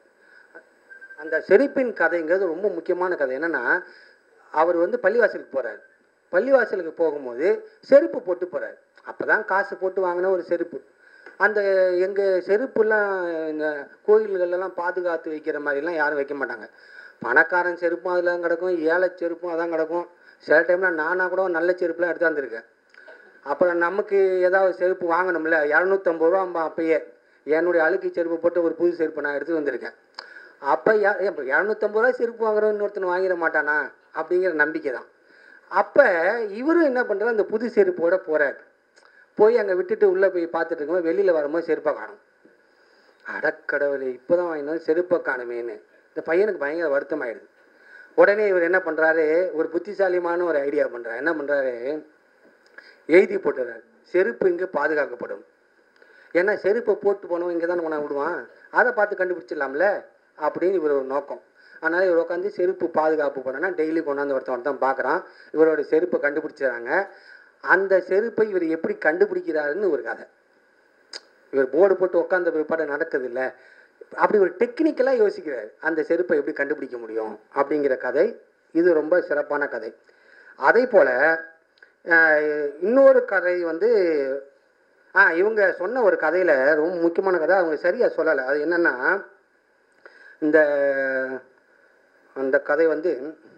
அந்த செரிப்பின் கதைங்கிறது ரொம்ப முக்கியமான கதை என்னன்னா அவர் வந்து பள்ளிவாசலுக்கு போறாரு பள்ளிவாசலுக்கு போகும்போது செருப்பு போட்டு போறாரு அப்பதான் காசு போட்டு வாங்கின ஒரு செருப்பு அந்த எங்க செருப்புலாம் இந்த கோயில்கள்லாம் பாதுகாத்து வைக்கிற மாதிரிலாம் யாரும் வைக்க மாட்டாங்க பணக்காரன் செருப்பும் அதில் கிடக்கும் ஏழை செருப்பும் அதான் கிடக்கும் சில டைம்ல நானாக கூட நல்ல செருப்புலாம் எடுத்து வந்திருக்கேன் அப்புறம் நமக்கு ஏதாவது செருப்பு வாங்கணும்ல இரநூத்தம்பது ரூபா அப்பயே என்னுடைய அழுக்கு செருப்பு போட்டு ஒரு புது செருப்பு நான் எடுத்து வந்திருக்கேன் அப்போ இப்போ இரநூத்தம்பது ரூபா செருப்பு வாங்குறோம் இன்னொருத்தன் வாங்கிட மாட்டானா அப்படிங்கிற நம்பிக்கை தான் அப்போ இவரும் என்ன பண்ணுறாரு அந்த புது செருப்போட போகிறார் போய் அங்கே விட்டுட்டு உள்ளே போய் பார்த்துட்டு இருக்கும்போது வெளியில் வரும்போது செருப்பை காணும் அடக்கடவுளே இப்போ தான் வாங்கினோம் செருப்பை காணுமேன்னு இந்த பையனுக்கு பயங்கர வருத்தம் ஆயிடுது உடனே இவர் என்ன பண்ணுறாரு ஒரு புத்திசாலிமான ஒரு ஐடியா பண்ணுறாரு என்ன பண்ணுறாரு எழுதி போட்டுறாரு செருப்பு இங்கே பாதுகாக்கப்படும் ஏன்னா செருப்பை போட்டு போனவன் இங்கே தானே உன விடுவான் அதை பார்த்து கண்டுபிடிச்சிடலாம்ல அப்படின்னு இவர் ஒரு நோக்கம் அதனால் இவர் உட்காந்து செருப்பு பாதுகாப்பு பண்ணனா டெய்லி கொண்டாந்து ஒருத்தன் ஒருத்தன் பார்க்குறான் இவரோட செருப்பை கண்டுபிடிச்சிடறாங்க அந்த செருப்பை இவர் எப்படி கண்டுபிடிக்கிறாருன்னு ஒரு கதை இவர் போர்டு போட்டு உட்காந்த பிற்பாடு நடக்குது இல்லை அப்படி ஒரு டெக்னிக்கலாக யோசிக்கிறார் அந்த செருப்பை எப்படி கண்டுபிடிக்க முடியும் அப்படிங்கிற கதை இது ரொம்ப சிறப்பான கதை அதே போல் இன்னொரு கதை வந்து ஆ இவங்க சொன்ன ஒரு கதையில் ரொம்ப முக்கியமான கதை அவங்க சரியாக சொல்லலை அது என்னென்னா இந்த அந்த கதை வந்து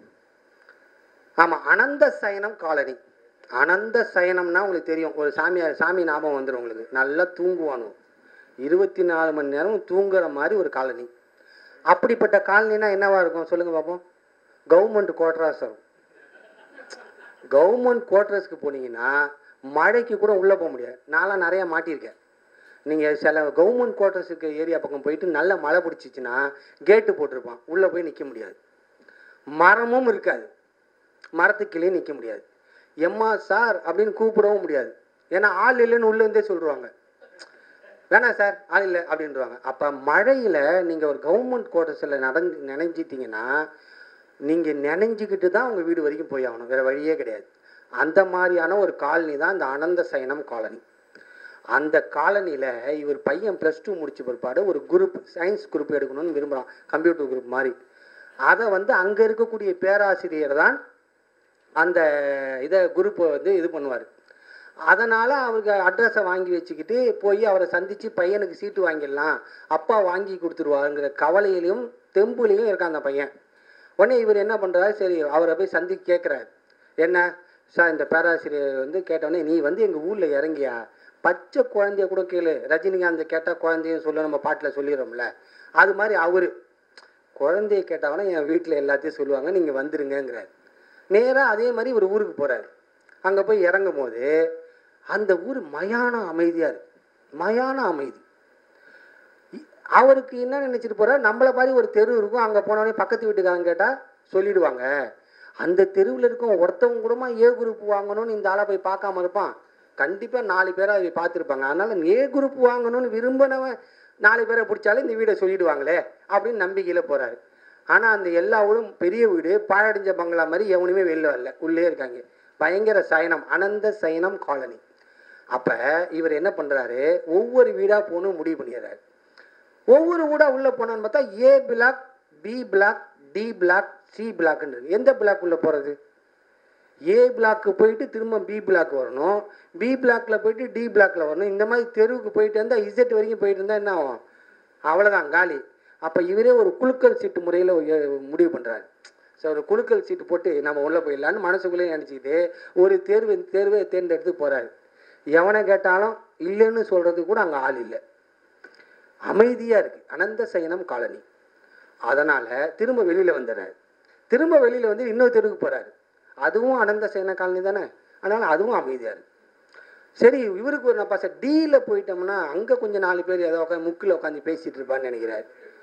ஆமாம் அனந்த சயனம் காலனி அனந்த சயனம்னா உங்களுக்கு தெரியும் ஒரு சாமியார் சாமி ஞாபகம் வந்துடும் உங்களுக்கு நல்லா தூங்குவானோ இருபத்தி நாலு மணி நேரம் தூங்குற மாதிரி ஒரு காலனி அப்படிப்பட்ட காலனினா என்னவா இருக்கும் சொல்லுங்க பார்ப்போம் கவர்மெண்ட் குவார்டர்ஸ் ஆகும் கவர்மெண்ட் குவார்டர்ஸ்க்கு போனீங்கன்னா மழைக்கு கூட உள்ளே போக முடியாது நான்லாம் நிறையா மாட்டியிருக்கேன் நீங்கள் சில கவர்மெண்ட் குவார்ட்டர்ஸுக்கு ஏரியா பக்கம் போயிட்டு நல்ல மழை பிடிச்சிச்சின்னா கேட்டு போட்டிருப்பான் உள்ளே போய் நிற்க முடியாது மரமும் இருக்காது மரத்துக்கிளே நிற்க முடியாது எம்மா சார் அப்படின்னு கூப்பிடவும் முடியாது ஏன்னா ஆள் இல்லைன்னு உள்ளேருந்தே சொல்லிடுவாங்க வேணாம் சார் ஆள் இல்லை அப்படின்றவாங்க அப்போ மழையில் நீங்கள் ஒரு கவர்மெண்ட் குவார்ட்டர்ஸில் நடந்து நினைஞ்சிட்டிங்கன்னா நீங்கள் நினைஞ்சிக்கிட்டு தான் உங்கள் வீடு வரைக்கும் போய் ஆகணும் வேறு வழியே கிடையாது அந்த மாதிரியான ஒரு காலனி தான் இந்த அனந்த சயனம் காலனி அந்த காலனியில் இவர் பையன் ப்ளஸ் டூ முடிச்ச பிற்பாடு ஒரு குரூப் சயின்ஸ் குரூப் எடுக்கணும்னு விரும்புகிறான் கம்ப்யூட்டர் குரூப் மாதிரி அதை வந்து அங்கே இருக்கக்கூடிய பேராசிரியர் தான் அந்த இதை குரூப்பை வந்து இது பண்ணுவார் அதனால் அவருக்கு அட்ரஸை வாங்கி வச்சுக்கிட்டு போய் அவரை சந்தித்து பையனுக்கு சீட்டு வாங்கிடலாம் அப்பா வாங்கி கொடுத்துருவாருங்கிற கவலையிலையும் தெம்புலையும் இருக்கான் அந்த பையன் உடனே இவர் என்ன பண்ணுறாரு சரி அவரை போய் சந்தி கேட்குறாரு என்ன சார் இந்த பேராசிரியர் வந்து கேட்டோடனே நீ வந்து எங்கள் ஊரில் இறங்கியா பச்சை குழந்தைய கூட கேளு ரஜினிகாந்த் கேட்டால் குழந்தையும் சொல்ல நம்ம பாட்டில் சொல்லிடுறோம்ல அது மாதிரி அவர் குழந்தைய கேட்டாங்கன்னா என் வீட்டில் எல்லாத்தையும் சொல்லுவாங்க நீங்கள் வந்துருங்கங்கிறார் நேராக அதே மாதிரி ஒரு ஊருக்கு போகிறார் அங்கே போய் இறங்கும் போது அந்த ஊர் மயான அமைதியாக இருக்கு மயான அமைதி அவருக்கு என்ன நினச்சிட்டு போகிறார் நம்மளை மாதிரி ஒரு தெரு இருக்கும் அங்கே போனோடனே பக்கத்து வீட்டுக்காரங்க கேட்டால் சொல்லிடுவாங்க அந்த தெருவில் இருக்கும் ஒருத்தவங்க கூடமா ஏ குரூப் வாங்கணும்னு இந்த ஆளை போய் பார்க்காம இருப்பான் கண்டிப்பாக நாலு பேரை அதை பார்த்துருப்பாங்க அதனால் ஏ குரூப் வாங்கணும்னு விரும்பினவன் நாலு பேரை பிடிச்சாலும் இந்த வீடை சொல்லிடுவாங்களே அப்படின்னு நம்பிக்கையில் போகிறாரு ஆனால் அந்த எல்லா ஊரும் பெரிய வீடு பாழடைஞ்ச பங்களா மாதிரி எவனுமே வெளில வரல உள்ளே இருக்காங்க பயங்கர சயனம் அனந்த சயனம் காலனி அப்போ இவர் என்ன பண்ணுறாரு ஒவ்வொரு வீடாக போகணும் முடிவு பண்ணிடுறாரு ஒவ்வொரு வீடாக உள்ளே போனான்னு பார்த்தா A block B block D block C பிளாக்னு இருக்கு எந்த பிளாக் உள்ளே போகிறது ஏ பிளாக்கு போயிட்டு திரும்ப பி பிளாக் வரணும் பி பிளாக்ல போயிட்டு டி பிளாக்ல வரணும் இந்த மாதிரி தெருவுக்கு போயிட்டு இருந்தால் இசட் வரைக்கும் போயிட்டு இருந்தால் என்ன ஆகும் அவ்வளோதான் காலி அப்போ இவரே ஒரு குலுக்கல் சீட்டு முறையில் முடிவு பண்ணுறாரு ஸோ ஒரு குலுக்கல் சீட்டு போட்டு நம்ம உள்ளே போயிடலான்னு மனசுக்குள்ளேயே நினச்சிக்கிட்டு ஒரு தேர்வு தேர்வை தேர்ந்தெடுத்து போகிறாரு எவனை கேட்டாலும் இல்லைன்னு சொல்கிறதுக்கு கூட அங்கே ஆள் இல்லை அமைதியாக இருக்குது அனந்த சயனம் காலனி அதனால் திரும்ப வெளியில் வந்துடுறாரு திரும்ப வெளியில் வந்து இன்னொரு தெருவுக்கு போகிறாரு அதுவும் அனந்த சயன காலனி தானே அதனால் அதுவும் அமைதியாக இருக்கு சரி இவருக்கு ஒரு நப்பா சார் டியில் போயிட்டோம்னா அங்கே கொஞ்சம் நாலு பேர் ஏதோ உட்காந்து முக்கில் உட்காந்து பேசிகிட்டு இருப்பான்னு நினைக்கிறார்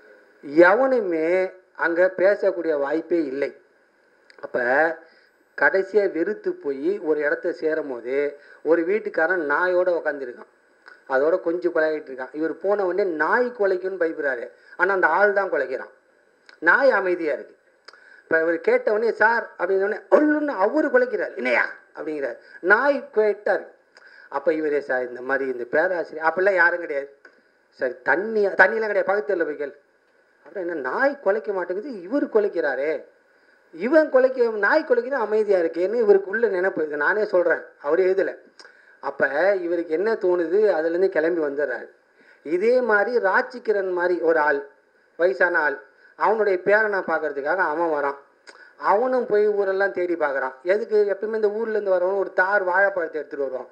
எவனுமே அங்கே பேசக்கூடிய வாய்ப்பே இல்லை அப்போ கடைசியாக வெறுத்து போய் ஒரு இடத்த சேரும் போது ஒரு வீட்டுக்காரன் நாயோட உட்காந்துருக்கான் அதோட கொஞ்சம் கொலைகிட்டு இருக்கான் இவர் போன உடனே நாய் கொலைக்குன்னு பயப்படுறாரு ஆனால் அந்த ஆள் தான் கொலைக்கிறான் நாய் அமைதியாக இருக்கு இப்போ இவர் கேட்ட உடனே சார் அப்படின்னோடனே ஒல்லுன்னு அவரு குலைக்கிறார் இல்லையா அப்படிங்கிறார் நாய் கேட்டார் அப்போ இவரே சார் இந்த மாதிரி இந்த பேராசிரியர் அப்படிலாம் யாரும் கிடையாது சரி தண்ணி தண்ணியெலாம் கிடையாது பக்கத்தில் போய் கேள் அப்புறம் என்ன நாய் குலைக்க மாட்டேங்குது இவர் குலைக்கிறாரே இவன் குலைக்க நாய் குலைக்கிற அமைதியாக இருக்கேன்னு இவருக்கு உள்ள நினைப்பு இது நானே சொல்கிறேன் அவர் எழுதலை அப்போ இவருக்கு என்ன தோணுது அதுலேருந்து கிளம்பி வந்துடுறாரு இதே மாதிரி ராச்சிக்கிரன் மாதிரி ஒரு ஆள் வயசான ஆள் அவனுடைய பேரனை பார்க்கறதுக்காக அவன் வரான் அவனும் போய் ஊரெல்லாம் தேடி பார்க்குறான் எதுக்கு எப்பயுமே இந்த ஊர்லேருந்து வரவன் ஒரு தார் வாழைப்பழத்தை எடுத்துகிட்டு வருவான்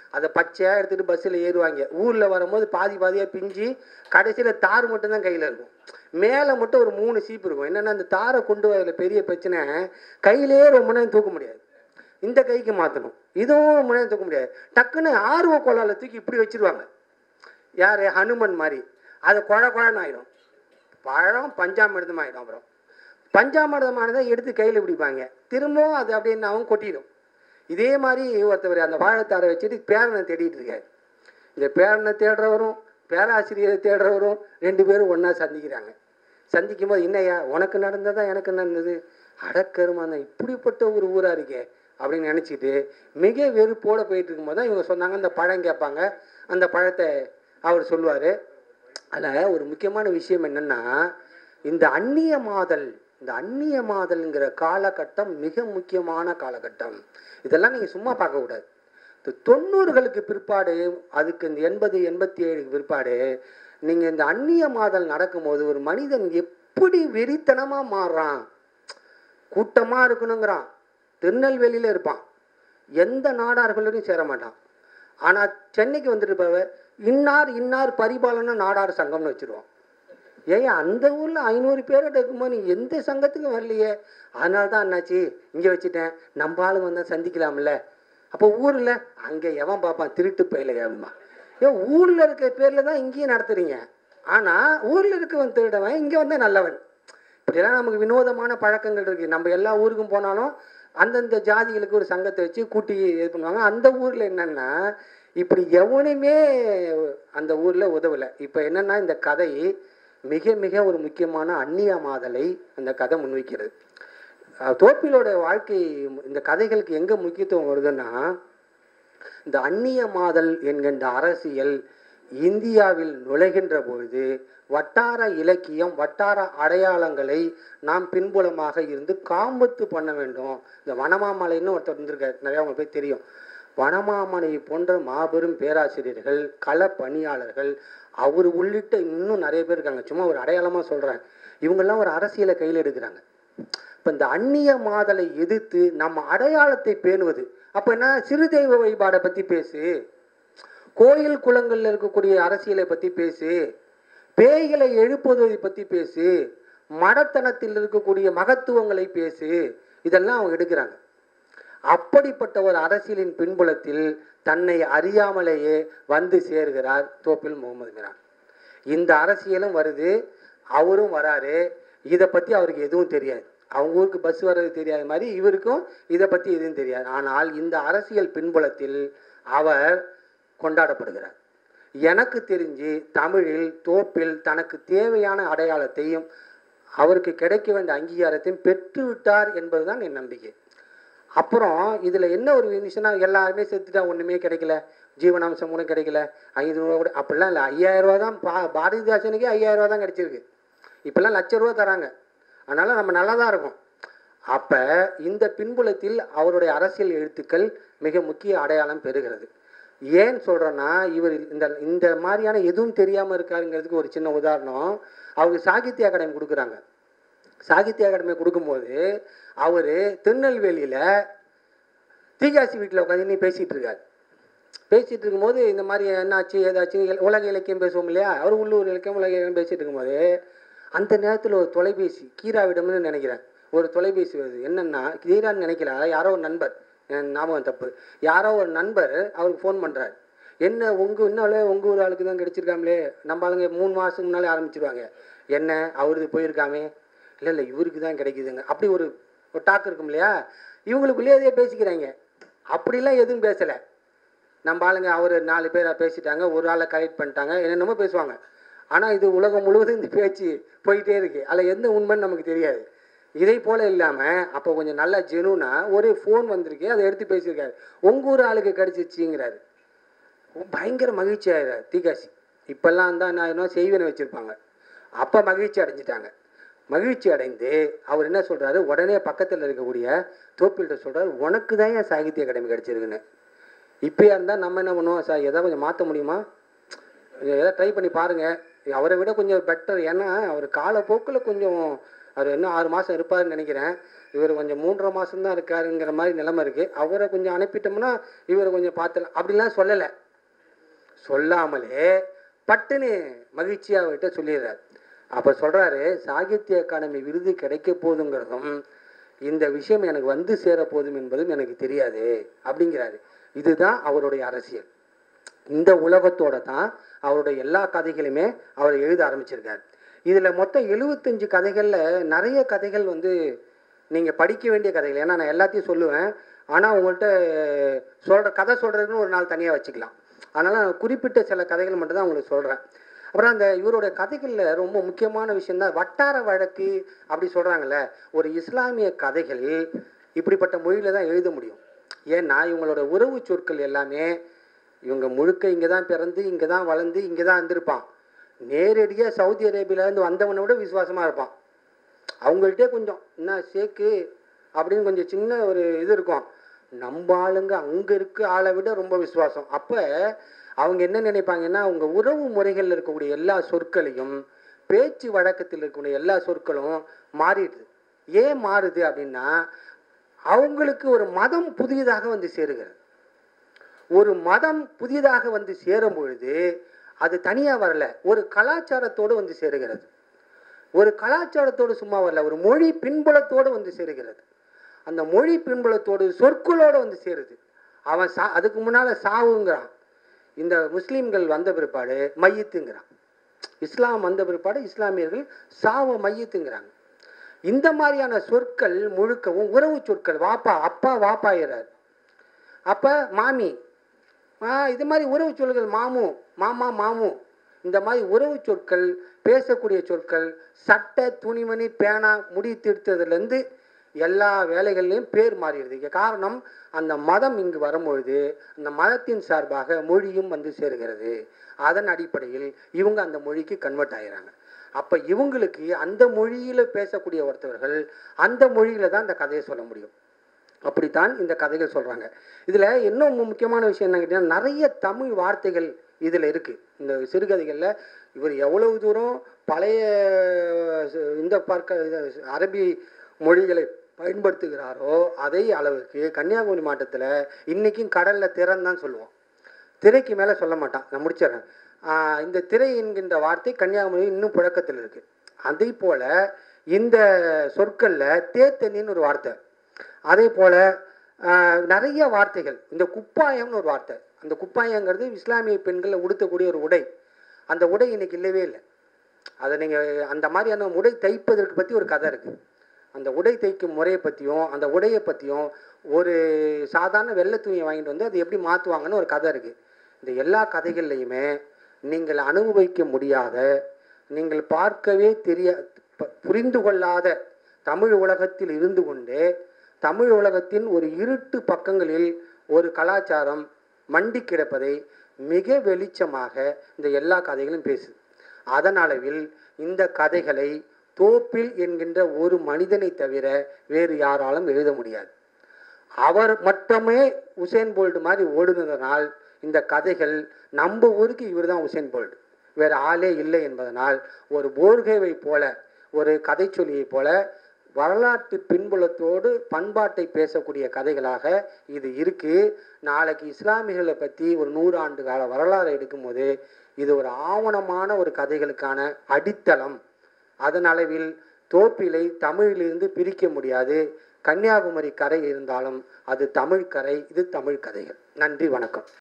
அதை பச்சையாக எடுத்துகிட்டு பஸ்ஸில் ஏறுவாங்க ஊரில் வரும்போது பாதி பாதியாக பிஞ்சு கடைசியில் தார் மட்டும்தான் கையில் இருக்கும் மேலே மட்டும் ஒரு மூணு சீப்பு இருக்கும் என்னென்னா அந்த தாரை கொண்டு வரதுல பெரிய பிரச்சனை கையிலே ரொம்ப நேரம் தூக்க முடியாது இந்த கைக்கு மாற்றணும் இதுவும் ரொம்ப நேரம் தூக்க முடியாது டக்குன்னு ஆர்வ கோலால தூக்கி இப்படி வச்சிருவாங்க யார் ஹனுமன் மாதிரி அது குழ குழன்னு ஆயிடும் பழம் பஞ்சாமிர்தம் ஆயிடும் அப்புறம் பஞ்சாமிர்தமானதை எடுத்து கையில் பிடிப்பாங்க திரும்பவும் அது அப்படின்னு அவங்க கொட்டிடும் இதே மாதிரி ஒருத்தவர் அந்த வாழைத்தாரை வச்சுட்டு பேரனை தேடிட்டு இருக்காரு இந்த பேரனை தேடுறவரும் பேராசிரியரை தேடுறவரும் ரெண்டு பேரும் ஒன்றா சந்திக்கிறாங்க சந்திக்கும் போது என்னய்யா உனக்கு நடந்ததா எனக்கு நடந்தது அடக்கருமான இப்படிப்பட்ட ஒரு ஊராக இருக்கே அப்படின்னு நினச்சிட்டு மிக வெறுப்போட போயிட்டு இருக்கும்போது தான் இவங்க சொன்னாங்க அந்த பழம் கேட்பாங்க அந்த பழத்தை அவர் சொல்லுவார் அதில் ஒரு முக்கியமான விஷயம் என்னென்னா இந்த அந்நிய மாதல் இந்த அந்நிய மாதல்ங்கிற காலகட்டம் மிக முக்கியமான காலகட்டம் இதெல்லாம் நீங்கள் சும்மா பார்க்கக்கூடாது இந்த தொண்ணூறுகளுக்கு பிற்பாடு அதுக்கு இந்த எண்பது எண்பத்தி ஏழுக்கு பிற்பாடு நீங்கள் இந்த அந்நிய மாதல் நடக்கும்போது ஒரு மனிதன் எப்படி வெறித்தனமாக மாறுறான் கூட்டமாக இருக்கணுங்கிறான் திருநெல்வேலியில் இருப்பான் எந்த நாடார்களையும் சேர மாட்டான் ஆனால் சென்னைக்கு வந்துட்டு இன்னார் இன்னார் பரிபாலன நாடார் சங்கம்னு வச்சுருவான் ஏன் அந்த ஊரில் ஐநூறு பேரோட இருக்கும்போது நீ எந்த சங்கத்துக்கும் வரலையே அதனால தான் என்னாச்சு இங்கே வச்சுட்டேன் நம்ம ஆளுங்க வந்தால் சந்திக்கலாம்ல அப்போ ஊரில் அங்கே எவன் பார்ப்பான் திருட்டு பயில ஏமா ஏன் ஊரில் இருக்க பேரில் தான் இங்கேயும் நடத்துறீங்க ஆனால் ஊரில் இருக்கவன் திருடவன் இங்கே வந்தால் நல்லவன் இப்படியெல்லாம் நமக்கு வினோதமான பழக்கங்கள் இருக்குது நம்ம எல்லா ஊருக்கும் போனாலும் அந்தந்த ஜாதிகளுக்கு ஒரு சங்கத்தை வச்சு கூட்டி இது பண்ணுவாங்க அந்த ஊரில் என்னென்னா இப்படி எவனுமே அந்த ஊரில் உதவலை இப்போ என்னென்னா இந்த கதை மிக மிக ஒரு முக்கியமான அந்நிய மாதலை அந்த கதை முன்வைக்கிறது அஹ் தோப்பிலோட வாழ்க்கை இந்த கதைகளுக்கு எங்கே முக்கியத்துவம் வருதுன்னா இந்த அந்நிய மாதல் என்கின்ற அரசியல் இந்தியாவில் நுழைகின்ற பொழுது வட்டார இலக்கியம் வட்டார அடையாளங்களை நாம் பின்புலமாக இருந்து காம்பத்து பண்ண வேண்டும் இந்த வனமாமலைன்னு ஒருத்தர் இருந்திருக்காரு நிறையா உங்களுக்கு போய் தெரியும் வனமாமலை போன்ற மாபெரும் பேராசிரியர்கள் கள பணியாளர்கள் அவர் உள்ளிட்ட இன்னும் நிறைய பேர் இருக்காங்க சும்மா ஒரு அடையாளமாக சொல்கிறேன் இவங்கெல்லாம் ஒரு அரசியலை கையில் எடுக்கிறாங்க இப்போ இந்த அந்நிய மாதலை எதிர்த்து நம்ம அடையாளத்தை பேணுவது அப்போ என்ன சிறு தெய்வ வழிபாடை பற்றி பேசு கோயில் குளங்களில் இருக்கக்கூடிய அரசியலை பற்றி பேசு பேய்களை எழுப்புவதை பற்றி பேசு மடத்தனத்தில் இருக்கக்கூடிய மகத்துவங்களை பேசு இதெல்லாம் அவங்க எடுக்கிறாங்க அப்படிப்பட்ட ஒரு அரசியலின் பின்புலத்தில் தன்னை அறியாமலேயே வந்து சேர்கிறார் தோப்பில் முகமது மிரான் இந்த அரசியலும் வருது அவரும் வராரு இதை பற்றி அவருக்கு எதுவும் தெரியாது அவங்க ஊருக்கு பஸ் வர்றது தெரியாத மாதிரி இவருக்கும் இதை பற்றி எதுவும் தெரியாது ஆனால் இந்த அரசியல் பின்புலத்தில் அவர் கொண்டாடப்படுகிறார் எனக்கு தெரிஞ்சு தமிழில் தோப்பில் தனக்கு தேவையான அடையாளத்தையும் அவருக்கு கிடைக்க வேண்டிய அங்கீகாரத்தையும் பெற்றுவிட்டார் என்பதுதான் என் நம்பிக்கை அப்புறம் இதில் என்ன ஒரு விஷயம்னா எல்லாருமே செத்துட்டா ஒன்றுமே கிடைக்கல ஜீவனாம்சம் கூட கிடைக்கல ஐநூறுரூவா கூட அப்படிலாம் இல்லை ஐயாயிரம் ரூபா தான் பா பாரதிதாசனுக்கே ஐயாயிரம் ரூபா தான் கிடைச்சிருக்கு இப்போல்லாம் லட்ச ரூபா தராங்க அதனால் நம்ம நல்லா தான் இருக்கும் அப்போ இந்த பின்புலத்தில் அவருடைய அரசியல் எழுத்துக்கள் மிக முக்கிய அடையாளம் பெறுகிறது ஏன் சொல்கிறேன்னா இவர் இந்த இந்த மாதிரியான எதுவும் தெரியாமல் இருக்காருங்கிறதுக்கு ஒரு சின்ன உதாரணம் அவருக்கு சாகித்ய அகாடமி கொடுக்குறாங்க சாகித்ய அகாடமி கொடுக்கும்போது அவர் திருநெல்வேலியில் தீகாசி வீட்டில் உட்காந்து நீ பேசிகிட்டு இருக்காரு பேசிகிட்டு இருக்கும்போது இந்த மாதிரி என்னாச்சு ஏதாச்சும் இல- உலக இலக்கியம் பேசுவோம் இல்லையா அவர் உள்ளூர் இலக்கியம் உலக இலக்கியம் பேசிகிட்டு இருக்கும்போது அந்த நேரத்தில் ஒரு தொலைபேசி கீராவிடம்னு நினைக்கிறேன் ஒரு தொலைபேசி வருது என்னென்னா கீரான்னு நினைக்கல யாரோ ஒரு நண்பர் என் ஞாபகம் தப்பு யாரோ ஒரு நண்பர் அவருக்கு ஃபோன் பண்ணுறாரு என்ன உங்கள் இன்னும் உங்கள் ஊர் ஆளுக்கு தான் கிடைச்சிருக்காங்களே நம்ம ஆளுங்க மூணு மாதத்துக்கு முன்னாலே ஆரம்பிச்சிருவாங்க என்ன அவருக்கு போயிருக்காமே இல்லை இல்லை இவருக்கு தான் கிடைக்குதுங்க அப்படி ஒரு ஒரு டாக் இருக்கும் இல்லையா இவங்களுக்குள்ளேயே அதே பேசிக்கிறாங்க அப்படிலாம் எதுவும் பேசலை நம்ம ஆளுங்க அவர் நாலு பேரை பேசிட்டாங்க ஒரு ஆளை கலெக்ட் பண்ணிட்டாங்க என்னென்னமோ பேசுவாங்க ஆனால் இது உலகம் முழுவதும் இந்த பேச்சு போயிட்டே இருக்கு அதில் எந்த உண்மைன்னு நமக்கு தெரியாது இதை போல் இல்லாமல் அப்போ கொஞ்சம் நல்லா ஜெனுனா ஒரு ஃபோன் வந்திருக்கு அதை எடுத்து பேசியிருக்காரு உங்கள் ஊர் ஆளுக்கு கிடச்சிச்சிங்கிறாரு பயங்கர மகிழ்ச்சி ஆயிடுறாரு தீகாசி இப்போல்லாம் தான் நான் என்ன செய்வனை வச்சுருப்பாங்க அப்போ மகிழ்ச்சி அடைஞ்சிட்டாங்க மகிழ்ச்சி அடைந்து அவர் என்ன சொல்கிறாரு உடனே பக்கத்தில் இருக்கக்கூடிய தோப்பில்கிட்ட சொல்கிறாரு உனக்கு தான் ஏன் சாகித்ய அகாடமி கிடச்சிருக்குன்னு இப்போயா இருந்தால் நம்ம என்ன பண்ணுவோம் சார் எதாவது கொஞ்சம் மாற்ற முடியுமா கொஞ்சம் எதாவது ட்ரை பண்ணி பாருங்கள் அவரை விட கொஞ்சம் பெட்டர் ஏன்னா அவர் காலப்போக்கில் கொஞ்சம் அவர் இன்னும் ஆறு மாதம் இருப்பாருன்னு நினைக்கிறேன் இவர் கொஞ்சம் மூன்றரை மாதம் தான் இருக்காருங்கிற மாதிரி நிலைமை இருக்குது அவரை கொஞ்சம் அனுப்பிட்டோம்னா இவரை கொஞ்சம் பார்த்துலாம் அப்படிலாம் சொல்லலை சொல்லாமலே பட்டுன்னு மகிழ்ச்சியாக அவர்கிட்ட சொல்லிடுறாரு அப்போ சொல்கிறாரு சாகித்ய அகாடமி விருது கிடைக்க போதுங்கிறதும் இந்த விஷயம் எனக்கு வந்து சேர போதும் என்பதும் எனக்கு தெரியாது அப்படிங்கிறாரு இதுதான் அவருடைய அரசியல் இந்த உலகத்தோட தான் அவருடைய எல்லா கதைகளுமே அவர் எழுத ஆரம்பிச்சிருக்காரு இதில் மொத்தம் எழுபத்தஞ்சு கதைகளில் நிறைய கதைகள் வந்து நீங்கள் படிக்க வேண்டிய கதைகள் ஏன்னா நான் எல்லாத்தையும் சொல்லுவேன் ஆனால் உங்கள்கிட்ட சொல்கிற கதை சொல்கிறதுன்னு ஒரு நாள் தனியாக வச்சுக்கலாம் அதனால் நான் குறிப்பிட்ட சில கதைகள் மட்டும்தான் உங்களுக்கு சொல்கிறேன் அப்புறம் அந்த இவருடைய கதைகளில் ரொம்ப முக்கியமான விஷயம் தான் வட்டார வழக்கு அப்படி சொல்கிறாங்கல்ல ஒரு இஸ்லாமிய கதைகள் இப்படிப்பட்ட மொழியில் தான் எழுத முடியும் ஏன்னா இவங்களோட உறவு சொற்கள் எல்லாமே இவங்க முழுக்க இங்கே தான் பிறந்து இங்கே தான் வளர்ந்து இங்கே தான் இருந்திருப்பான் நேரடியாக சவுதி அரேபியாவிலேருந்து வந்தவனை விட விசுவாசமாக இருப்பான் அவங்கள்ட்டே கொஞ்சம் என்ன சேக்கு அப்படின்னு கொஞ்சம் சின்ன ஒரு இது இருக்கும் நம்ம ஆளுங்க அங்கே இருக்க ஆளை விட ரொம்ப விசுவாசம் அப்போ அவங்க என்ன நினைப்பாங்கன்னா அவங்க உறவு முறைகளில் இருக்கக்கூடிய எல்லா சொற்களையும் பேச்சு வழக்கத்தில் இருக்கக்கூடிய எல்லா சொற்களும் மாறிடுது ஏன் மாறுது அப்படின்னா அவங்களுக்கு ஒரு மதம் புதியதாக வந்து சேருகிறது ஒரு மதம் புதியதாக வந்து சேரும் பொழுது அது தனியாக வரல ஒரு கலாச்சாரத்தோடு வந்து சேருகிறது ஒரு கலாச்சாரத்தோடு சும்மா வரல ஒரு மொழி பின்புலத்தோடு வந்து சேருகிறது அந்த மொழி பின்புலத்தோடு சொற்களோடு வந்து சேருது அவன் சா அதுக்கு முன்னால் சாவுங்கிறான் இந்த முஸ்லீம்கள் வந்த பிற்பாடு மையத்துங்கிறான் இஸ்லாம் வந்த பிற்பாடு இஸ்லாமியர்கள் சாவ மையத்துங்கிறாங்க இந்த மாதிரியான சொற்கள் முழுக்கவும் உறவு சொற்கள் வாப்பா அப்பா வாப்பாயிறார் அப்போ மாமி ஆ இது மாதிரி உறவு சொற்கள் மாமு மாமா மாமு இந்த மாதிரி உறவு சொற்கள் பேசக்கூடிய சொற்கள் சட்டை துணிமணி பேனா முடி திருத்ததுலேருந்து எல்லா வேலைகள்லையும் பேர் மாறிடுது இங்க காரணம் அந்த மதம் இங்கு வரும்பொழுது அந்த மதத்தின் சார்பாக மொழியும் வந்து சேருகிறது அதன் அடிப்படையில் இவங்க அந்த மொழிக்கு கன்வெர்ட் ஆகிறாங்க அப்போ இவங்களுக்கு அந்த மொழியில் பேசக்கூடிய ஒருத்தவர்கள் அந்த மொழியில தான் இந்த கதையை சொல்ல முடியும் அப்படித்தான் இந்த கதைகள் சொல்கிறாங்க இதில் இன்னும் முக்கியமான விஷயம் என்ன கேட்டீங்கன்னா நிறைய தமிழ் வார்த்தைகள் இதில் இருக்குது இந்த சிறுகதைகளில் இவர் எவ்வளவு தூரம் பழைய ச- இந்த பார்க்க இது அரபி மொழிகளை பயன்படுத்துகிறாரோ அதே அளவுக்கு கன்னியாகுமரி மாவட்டத்தில் இன்றைக்கும் கடலில் திறன் தான் சொல்லுவோம் திரைக்கு மேலே சொல்ல மாட்டான் நான் முடிச்சிடுறேன் ஆஹ் இந்த திரை என்கின்ற வார்த்தை கன்னியாகுமரி இன்னும் புழக்கத்தில் இருக்குது அதே போல் இந்த சொற்களில் தேத்தனின்னு ஒரு வார்த்தை அதே போல் நிறைய வார்த்தைகள் இந்த குப்பாயம்னு ஒரு வார்த்தை அந்த குப்பாயங்கிறது இஸ்லாமிய பெண்கள் உடுத்தக்கூடிய ஒரு உடை அந்த உடை இன்னைக்கு இல்லவே இல்லை அதை நீங்கள் அந்த மாதிரியான உடை தைப்பதற்கு பற்றி ஒரு கதை இருக்குது அந்த உடை தைக்கும் முறையை பற்றியும் அந்த உடையை பற்றியும் ஒரு சாதாரண வெள்ளை துணியை வாங்கிட்டு வந்து அதை எப்படி மாற்றுவாங்கன்னு ஒரு கதை இருக்குது இந்த எல்லா கதைகள்லையுமே நீங்கள் அனுபவிக்க முடியாத நீங்கள் பார்க்கவே தெரிய ப- புரிந்து கொள்ளாத தமிழ் உலகத்தில் இருந்து கொண்டு தமிழ் உலகத்தின் ஒரு இருட்டு பக்கங்களில் ஒரு கலாச்சாரம் மண்டி கிடப்பதை மிக வெளிச்சமாக இந்த எல்லா கதைகளும் பேசுது அதன் அளவில் இந்த கதைகளை தோப்பில் என்கின்ற ஒரு மனிதனை தவிர வேறு யாராலும் எழுத முடியாது அவர் மட்டுமே உசேன் போல்ட் மாதிரி ஓடுனதனால் இந்த கதைகள் நம்ம ஊருக்கு இவர் தான் உசேன் போல்ட் வேறு ஆளே இல்லை என்பதனால் ஒரு போர்கேவை போல ஒரு கதை சொல்லியை போல வரலாற்று பின்புலத்தோடு பண்பாட்டை பேசக்கூடிய கதைகளாக இது இருக்கு நாளைக்கு இஸ்லாமியர்களை பற்றி ஒரு நூறு ஆண்டு கால வரலாறு எடுக்கும்போது இது ஒரு ஆவணமான ஒரு கதைகளுக்கான அடித்தளம் அதன் அளவில் தோப்பிலை தமிழிலிருந்து பிரிக்க முடியாது கன்னியாகுமரி கரை இருந்தாலும் அது தமிழ் கரை இது தமிழ் கதைகள் நன்றி வணக்கம்